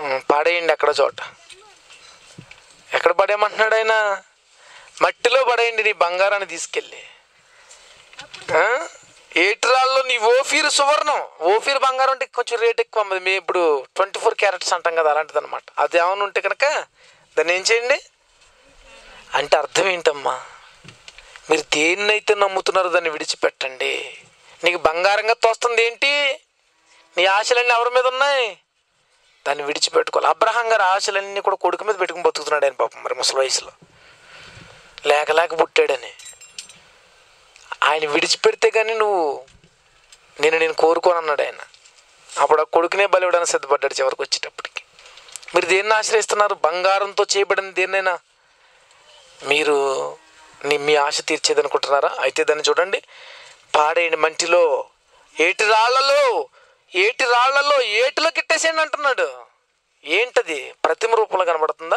ఉం, పడేయండి ఎక్కడ చోట ఎక్కడ పడేయమంటున్నాడు ఆయన మట్టిలో పడేయండి నీ బంగారాన్ని తీసుకెళ్ళి ఆ? ఏటిరాల్లో నీ ఓఫీర్ సువర్ణం ఓఫీర్ బంగారం అంటే కొంచెం రేట్ ఎక్కువ అమ్మది మేము ఇప్పుడు ట్వంటీ ఫోర్ క్యారెట్స్ అంటాం కదా అలాంటిది అనమాట అది ఏమైనా ఉంటే కనుక దాన్ని ఏం చేయండి అంటే అర్థం ఏంటమ్మా మీరు దేన్నైతే నమ్ముతున్నారో దాన్ని విడిచిపెట్టండి నీకు బంగారంగా తోస్తుంది ఏంటి నీ ఆశలన్నీ ఎవరి మీద ఉన్నాయి దాన్ని విడిచిపెట్టుకోవాలి అబ్రహాం గారి ఆశలన్నీ కూడా కొడుకు మీద పెట్టుకుని బతుకుతున్నాడు ఆయన పాపం మరి ముసలి వయసులో లేక లేక పుట్టాడని ఆయన విడిచిపెడితే కానీ నువ్వు నేను నేను కోరుకోను అన్నాడు ఆయన అప్పుడు ఆ కొడుకునే బలివడానికి సిద్ధపడ్డాడు చివరికి వచ్చేటప్పటికి మీరు దేన్ని ఆశ్రయిస్తున్నారు బంగారంతో చేయబడిన దేన్నైనా మీరు నీ మీ ఆశ తీర్చేది అనుకుంటున్నారా అయితే దాన్ని చూడండి పాడేయండి మంటిలో ఏటి రాళ్లలో ఏటి రాళ్లలో ఏటిలో గిట్టేసేయండి అంటున్నాడు ఏంటది ప్రతిమ రూపంలో కనబడుతుందా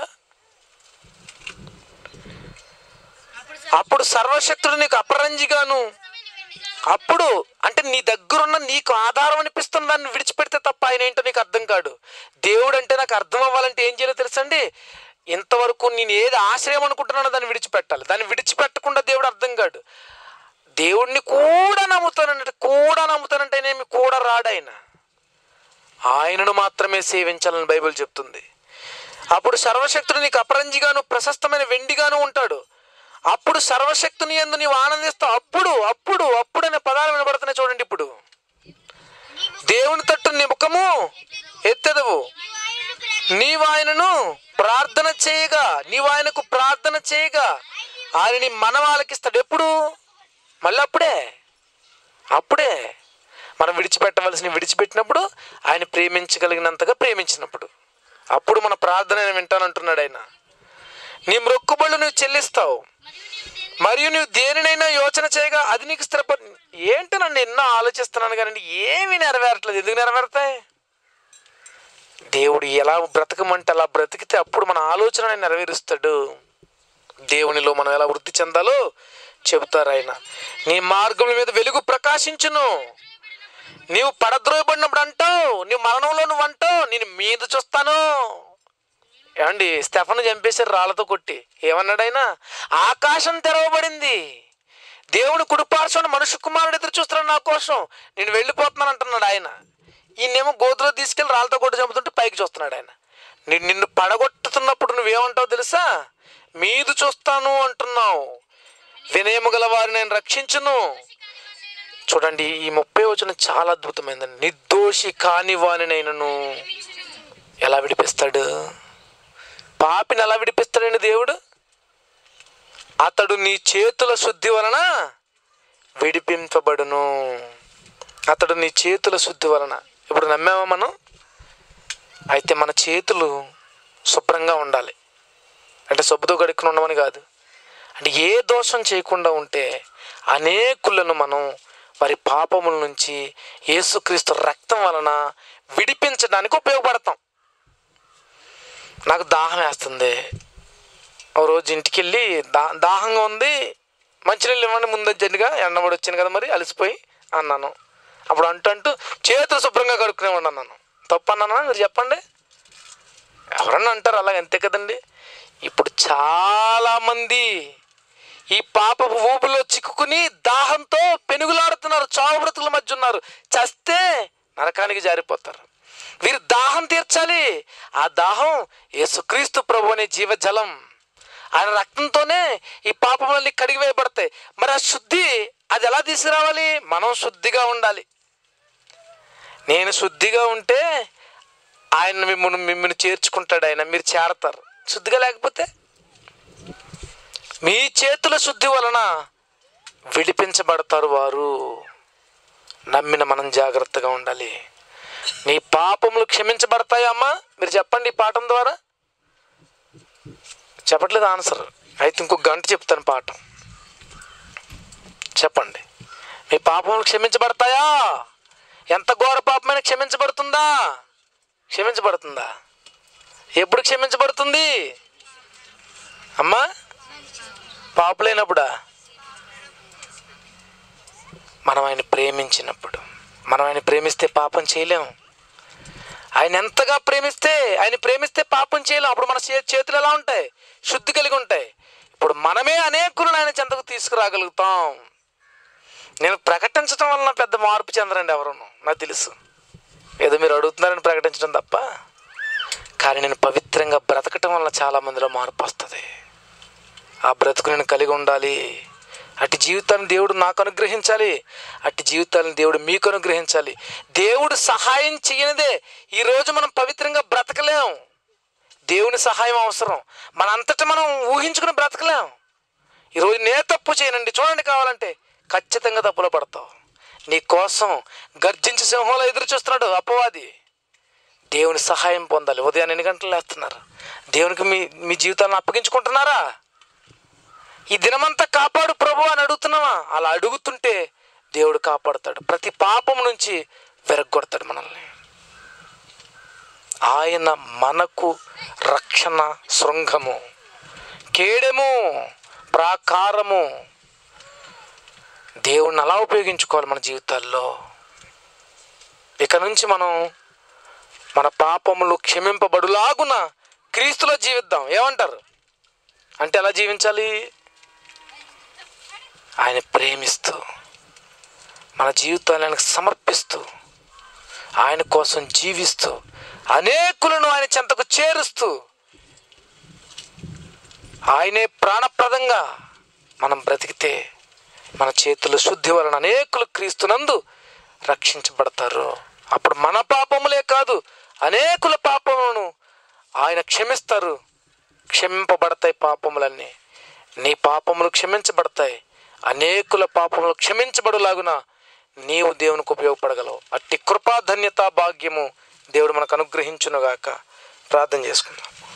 అప్పుడు సర్వశక్తుడు నీకు అపరంజిగాను అప్పుడు అంటే నీ దగ్గరున్న నీకు ఆధారం అనిపిస్తున్న దాన్ని విడిచిపెడితే తప్ప ఆయన ఏంటో నీకు అర్థం కాడు దేవుడు అంటే నాకు అర్థం అవ్వాలంటే ఏం చేయాలో తెలుసండి ఇంతవరకు నేను ఏది ఆశ్రయం అనుకుంటున్నానో దాన్ని విడిచిపెట్టాలి దాన్ని విడిచిపెట్టకుండా దేవుడు అర్థం కాడు దేవుడిని కూడా నమ్ముతానంటే కూడా నమ్ముతానంటే నేమి కూడా రాడు ఆయన ఆయనను మాత్రమే సేవించాలని బైబిల్ చెప్తుంది అప్పుడు సర్వశక్తుడు నీకు అపరంజిగాను ప్రశస్తమైన వెండిగాను ఉంటాడు అప్పుడు సర్వశక్తుని ఎందు నీవు ఆనందిస్తావు అప్పుడు అప్పుడు అప్పుడు అనే పదాలు వినబడుతున్నాయి చూడండి ఇప్పుడు దేవుని తట్టు నీ ముఖము ఎత్తెదవు నీవు ఆయనను ప్రార్థన చేయగా నీవు ఆయనకు ప్రార్థన చేయగా ఆయన నీ మనం ఆలకిస్తాడు ఎప్పుడు మళ్ళీ అప్పుడే అప్పుడే మనం విడిచిపెట్టవలసిన విడిచిపెట్టినప్పుడు ఆయన ప్రేమించగలిగినంతగా ప్రేమించినప్పుడు అప్పుడు మన ప్రార్థన ఆయన వింటానంటున్నాడు ఆయన నీ మొక్కుబళ్ళు నువ్వు చెల్లిస్తావు మరియు నువ్వు దేనినైనా యోచన చేయగా అది నీకు స్థిరప ఏంటి నన్ను ఎన్నో ఆలోచిస్తున్నాను కానీ ఏమీ నెరవేరట్లేదు ఎందుకు నెరవేరుతాయి దేవుడు ఎలా బ్రతకమంటే అలా బ్రతికితే అప్పుడు మన ఆలోచన ఆయన నెరవేరుస్తాడు దేవునిలో మనం ఎలా వృద్ధి చెందాలో చెబుతారు ఆయన నీ మార్గముల మీద వెలుగు ప్రకాశించును నీవు పడద్రోయబడినప్పుడు అంటావు నీ మరణంలో నువ్వు అంటావు నేను మీద చూస్తాను ఏమండి స్టెఫన్ చంపేశారు రాళ్ళతో కొట్టి ఏమన్నాడు ఆయన ఆకాశం తెరవబడింది దేవుని కుడిపార్శ్వన మనుషు కుమారుడు ఎదురు చూస్తున్నాడు నా కోసం నేను వెళ్ళిపోతున్నాను అంటున్నాడు ఆయన ఈయనేమో గోతులో తీసుకెళ్ళి రాళ్ళతో కొట్టి చంపుతుంటే పైకి చూస్తున్నాడు ఆయన నేను నిన్ను పడగొట్టుతున్నప్పుడు నువ్వేమంటావు తెలుసా మీదు చూస్తాను అంటున్నావు వినయము గల వారిని నేను రక్షించును చూడండి ఈ ముప్పై వచ్చిన చాలా అద్భుతమైందండి నిర్దోషి కాని వానినైనను ఎలా విడిపిస్తాడు పాపిని ఎలా విడిపిస్తాడండి దేవుడు అతడు నీ చేతుల శుద్ధి వలన విడిపింపబడును అతడు నీ చేతుల శుద్ధి వలన ఇప్పుడు నమ్మామా మనం అయితే మన చేతులు శుభ్రంగా ఉండాలి అంటే సబ్బుతో కడుక్కుని ఉండమని కాదు అంటే ఏ దోషం చేయకుండా ఉంటే అనేకులను మనం వారి పాపముల నుంచి యేసుక్రీస్తు రక్తం వలన విడిపించడానికి ఉపయోగపడతాం నాకు దాహం వేస్తుంది ఓ రోజు ఇంటికి వెళ్ళి దా దాహంగా ఉంది మంచినీళ్ళు ఇవ్వండి ముందు జన్నుగా ఎండబడి వచ్చింది కదా మరి అలసిపోయి అన్నాను అప్పుడు అంటూ అంటూ చేతులు శుభ్రంగా కడుక్కునేవాడు అన్నాను తప్పు అన్నానా మీరు చెప్పండి ఎవరన్నా అంటారు అలాగ అంతే కదండి ఇప్పుడు చాలామంది ఈ పాపపు ఊపిలో చిక్కుకుని దాహంతో పెనుగులాడుతున్నారు చావు బ్రతుకుల మధ్య ఉన్నారు చస్తే నరకానికి జారిపోతారు వీరు దాహం తీర్చాలి ఆ దాహం యేసుక్రీస్తు ప్రభు అనే జీవజలం ఆయన రక్తంతోనే ఈ పాపములన్నీ కడిగి వేయబడతాయి మరి ఆ శుద్ధి అది ఎలా తీసుకురావాలి మనం శుద్ధిగా ఉండాలి నేను శుద్ధిగా ఉంటే ఆయన మిమ్మల్ని మిమ్మల్ని చేర్చుకుంటాడు ఆయన మీరు చేరతారు శుద్ధిగా లేకపోతే మీ చేతుల శుద్ధి వలన విడిపించబడతారు వారు నమ్మిన మనం జాగ్రత్తగా ఉండాలి నీ పాపములు క్షమించబడతాయా అమ్మా మీరు చెప్పండి ఈ పాఠం ద్వారా చెప్పట్లేదు ఆన్సర్ అయితే ఇంకొక గంట చెప్తాను పాఠం చెప్పండి మీ పాపములు క్షమించబడతాయా ఎంత ఘోర పాపమైనా క్షమించబడుతుందా క్షమించబడుతుందా ఎప్పుడు క్షమించబడుతుంది అమ్మా పాపులైనప్పుడా మనం ఆయన ప్రేమించినప్పుడు మనం ఆయన ప్రేమిస్తే పాపం చేయలేము ఆయన ఎంతగా ప్రేమిస్తే ఆయన ప్రేమిస్తే పాపం చేయలేం అప్పుడు మన చే- చేతులు ఎలా ఉంటాయి శుద్ధి కలిగి ఉంటాయి ఇప్పుడు మనమే అనేకులను ఆయన చెంతకు తీసుకురాగలుగుతాం నేను ప్రకటించడం వలన పెద్ద మార్పు చెందరండి ఎవరును నాకు తెలుసు ఏదో మీరు అడుగుతున్నారని ప్రకటించడం తప్ప కానీ నేను పవిత్రంగా బ్రతకటం వలన చాలా మందిలో మార్పు వస్తుంది ఆ బ్రతుకు నేను కలిగి ఉండాలి అట్టి జీవితాన్ని దేవుడు నాకు అనుగ్రహించాలి అట్టి జీవితాన్ని దేవుడు మీకు అనుగ్రహించాలి దేవుడు సహాయం చేయనిదే ఈరోజు మనం పవిత్రంగా బ్రతకలేం దేవుని సహాయం అవసరం మనంతటా మనం ఊహించుకుని బ్రతకలేం ఈరోజు నే తప్పు చేయనండి చూడండి కావాలంటే ఖచ్చితంగా తప్పులో పడతావు నీ కోసం గర్జించి సింహంలో ఎదురు చూస్తున్నాడు అపవాది దేవుని సహాయం పొందాలి ఉదయం ఎన్ని గంటలు లేస్తున్నారు దేవునికి మీ మీ జీవితాలను అప్పగించుకుంటున్నారా ఈ దినమంతా కాపాడు ప్రభు అని అడుగుతున్నావా అలా అడుగుతుంటే దేవుడు కాపాడుతాడు ప్రతి పాపం నుంచి వెరగొడతాడు మనల్ని ఆయన మనకు రక్షణ శృంగము కేడెము ప్రాకారము దేవుణ్ణి అలా ఉపయోగించుకోవాలి మన జీవితాల్లో ఇక నుంచి మనం మన పాపములు క్షమింపబడులాగున క్రీస్తులో జీవిద్దాం ఏమంటారు అంటే ఎలా జీవించాలి ఆయన ప్రేమిస్తూ మన జీవితాన్ని ఆయనకు సమర్పిస్తూ ఆయన కోసం జీవిస్తూ అనేకులను ఆయన చెంతకు చేరుస్తూ ఆయనే ప్రాణప్రదంగా మనం బ్రతికితే మన చేతుల శుద్ధి వలన అనేకులు క్రీస్తునందు రక్షించబడతారు అప్పుడు మన పాపములే కాదు అనేకుల పాపములను ఆయన క్షమిస్తారు క్షమింపబడతాయి పాపములన్నీ నీ పాపములు క్షమించబడతాయి అనేకుల పాపములు క్షమించబడులాగున నీవు దేవునికి ఉపయోగపడగలవు అట్టి కృపా ధన్యతా భాగ్యము దేవుడు మనకు అనుగ్రహించునుగాక ప్రార్థన చేసుకుందాం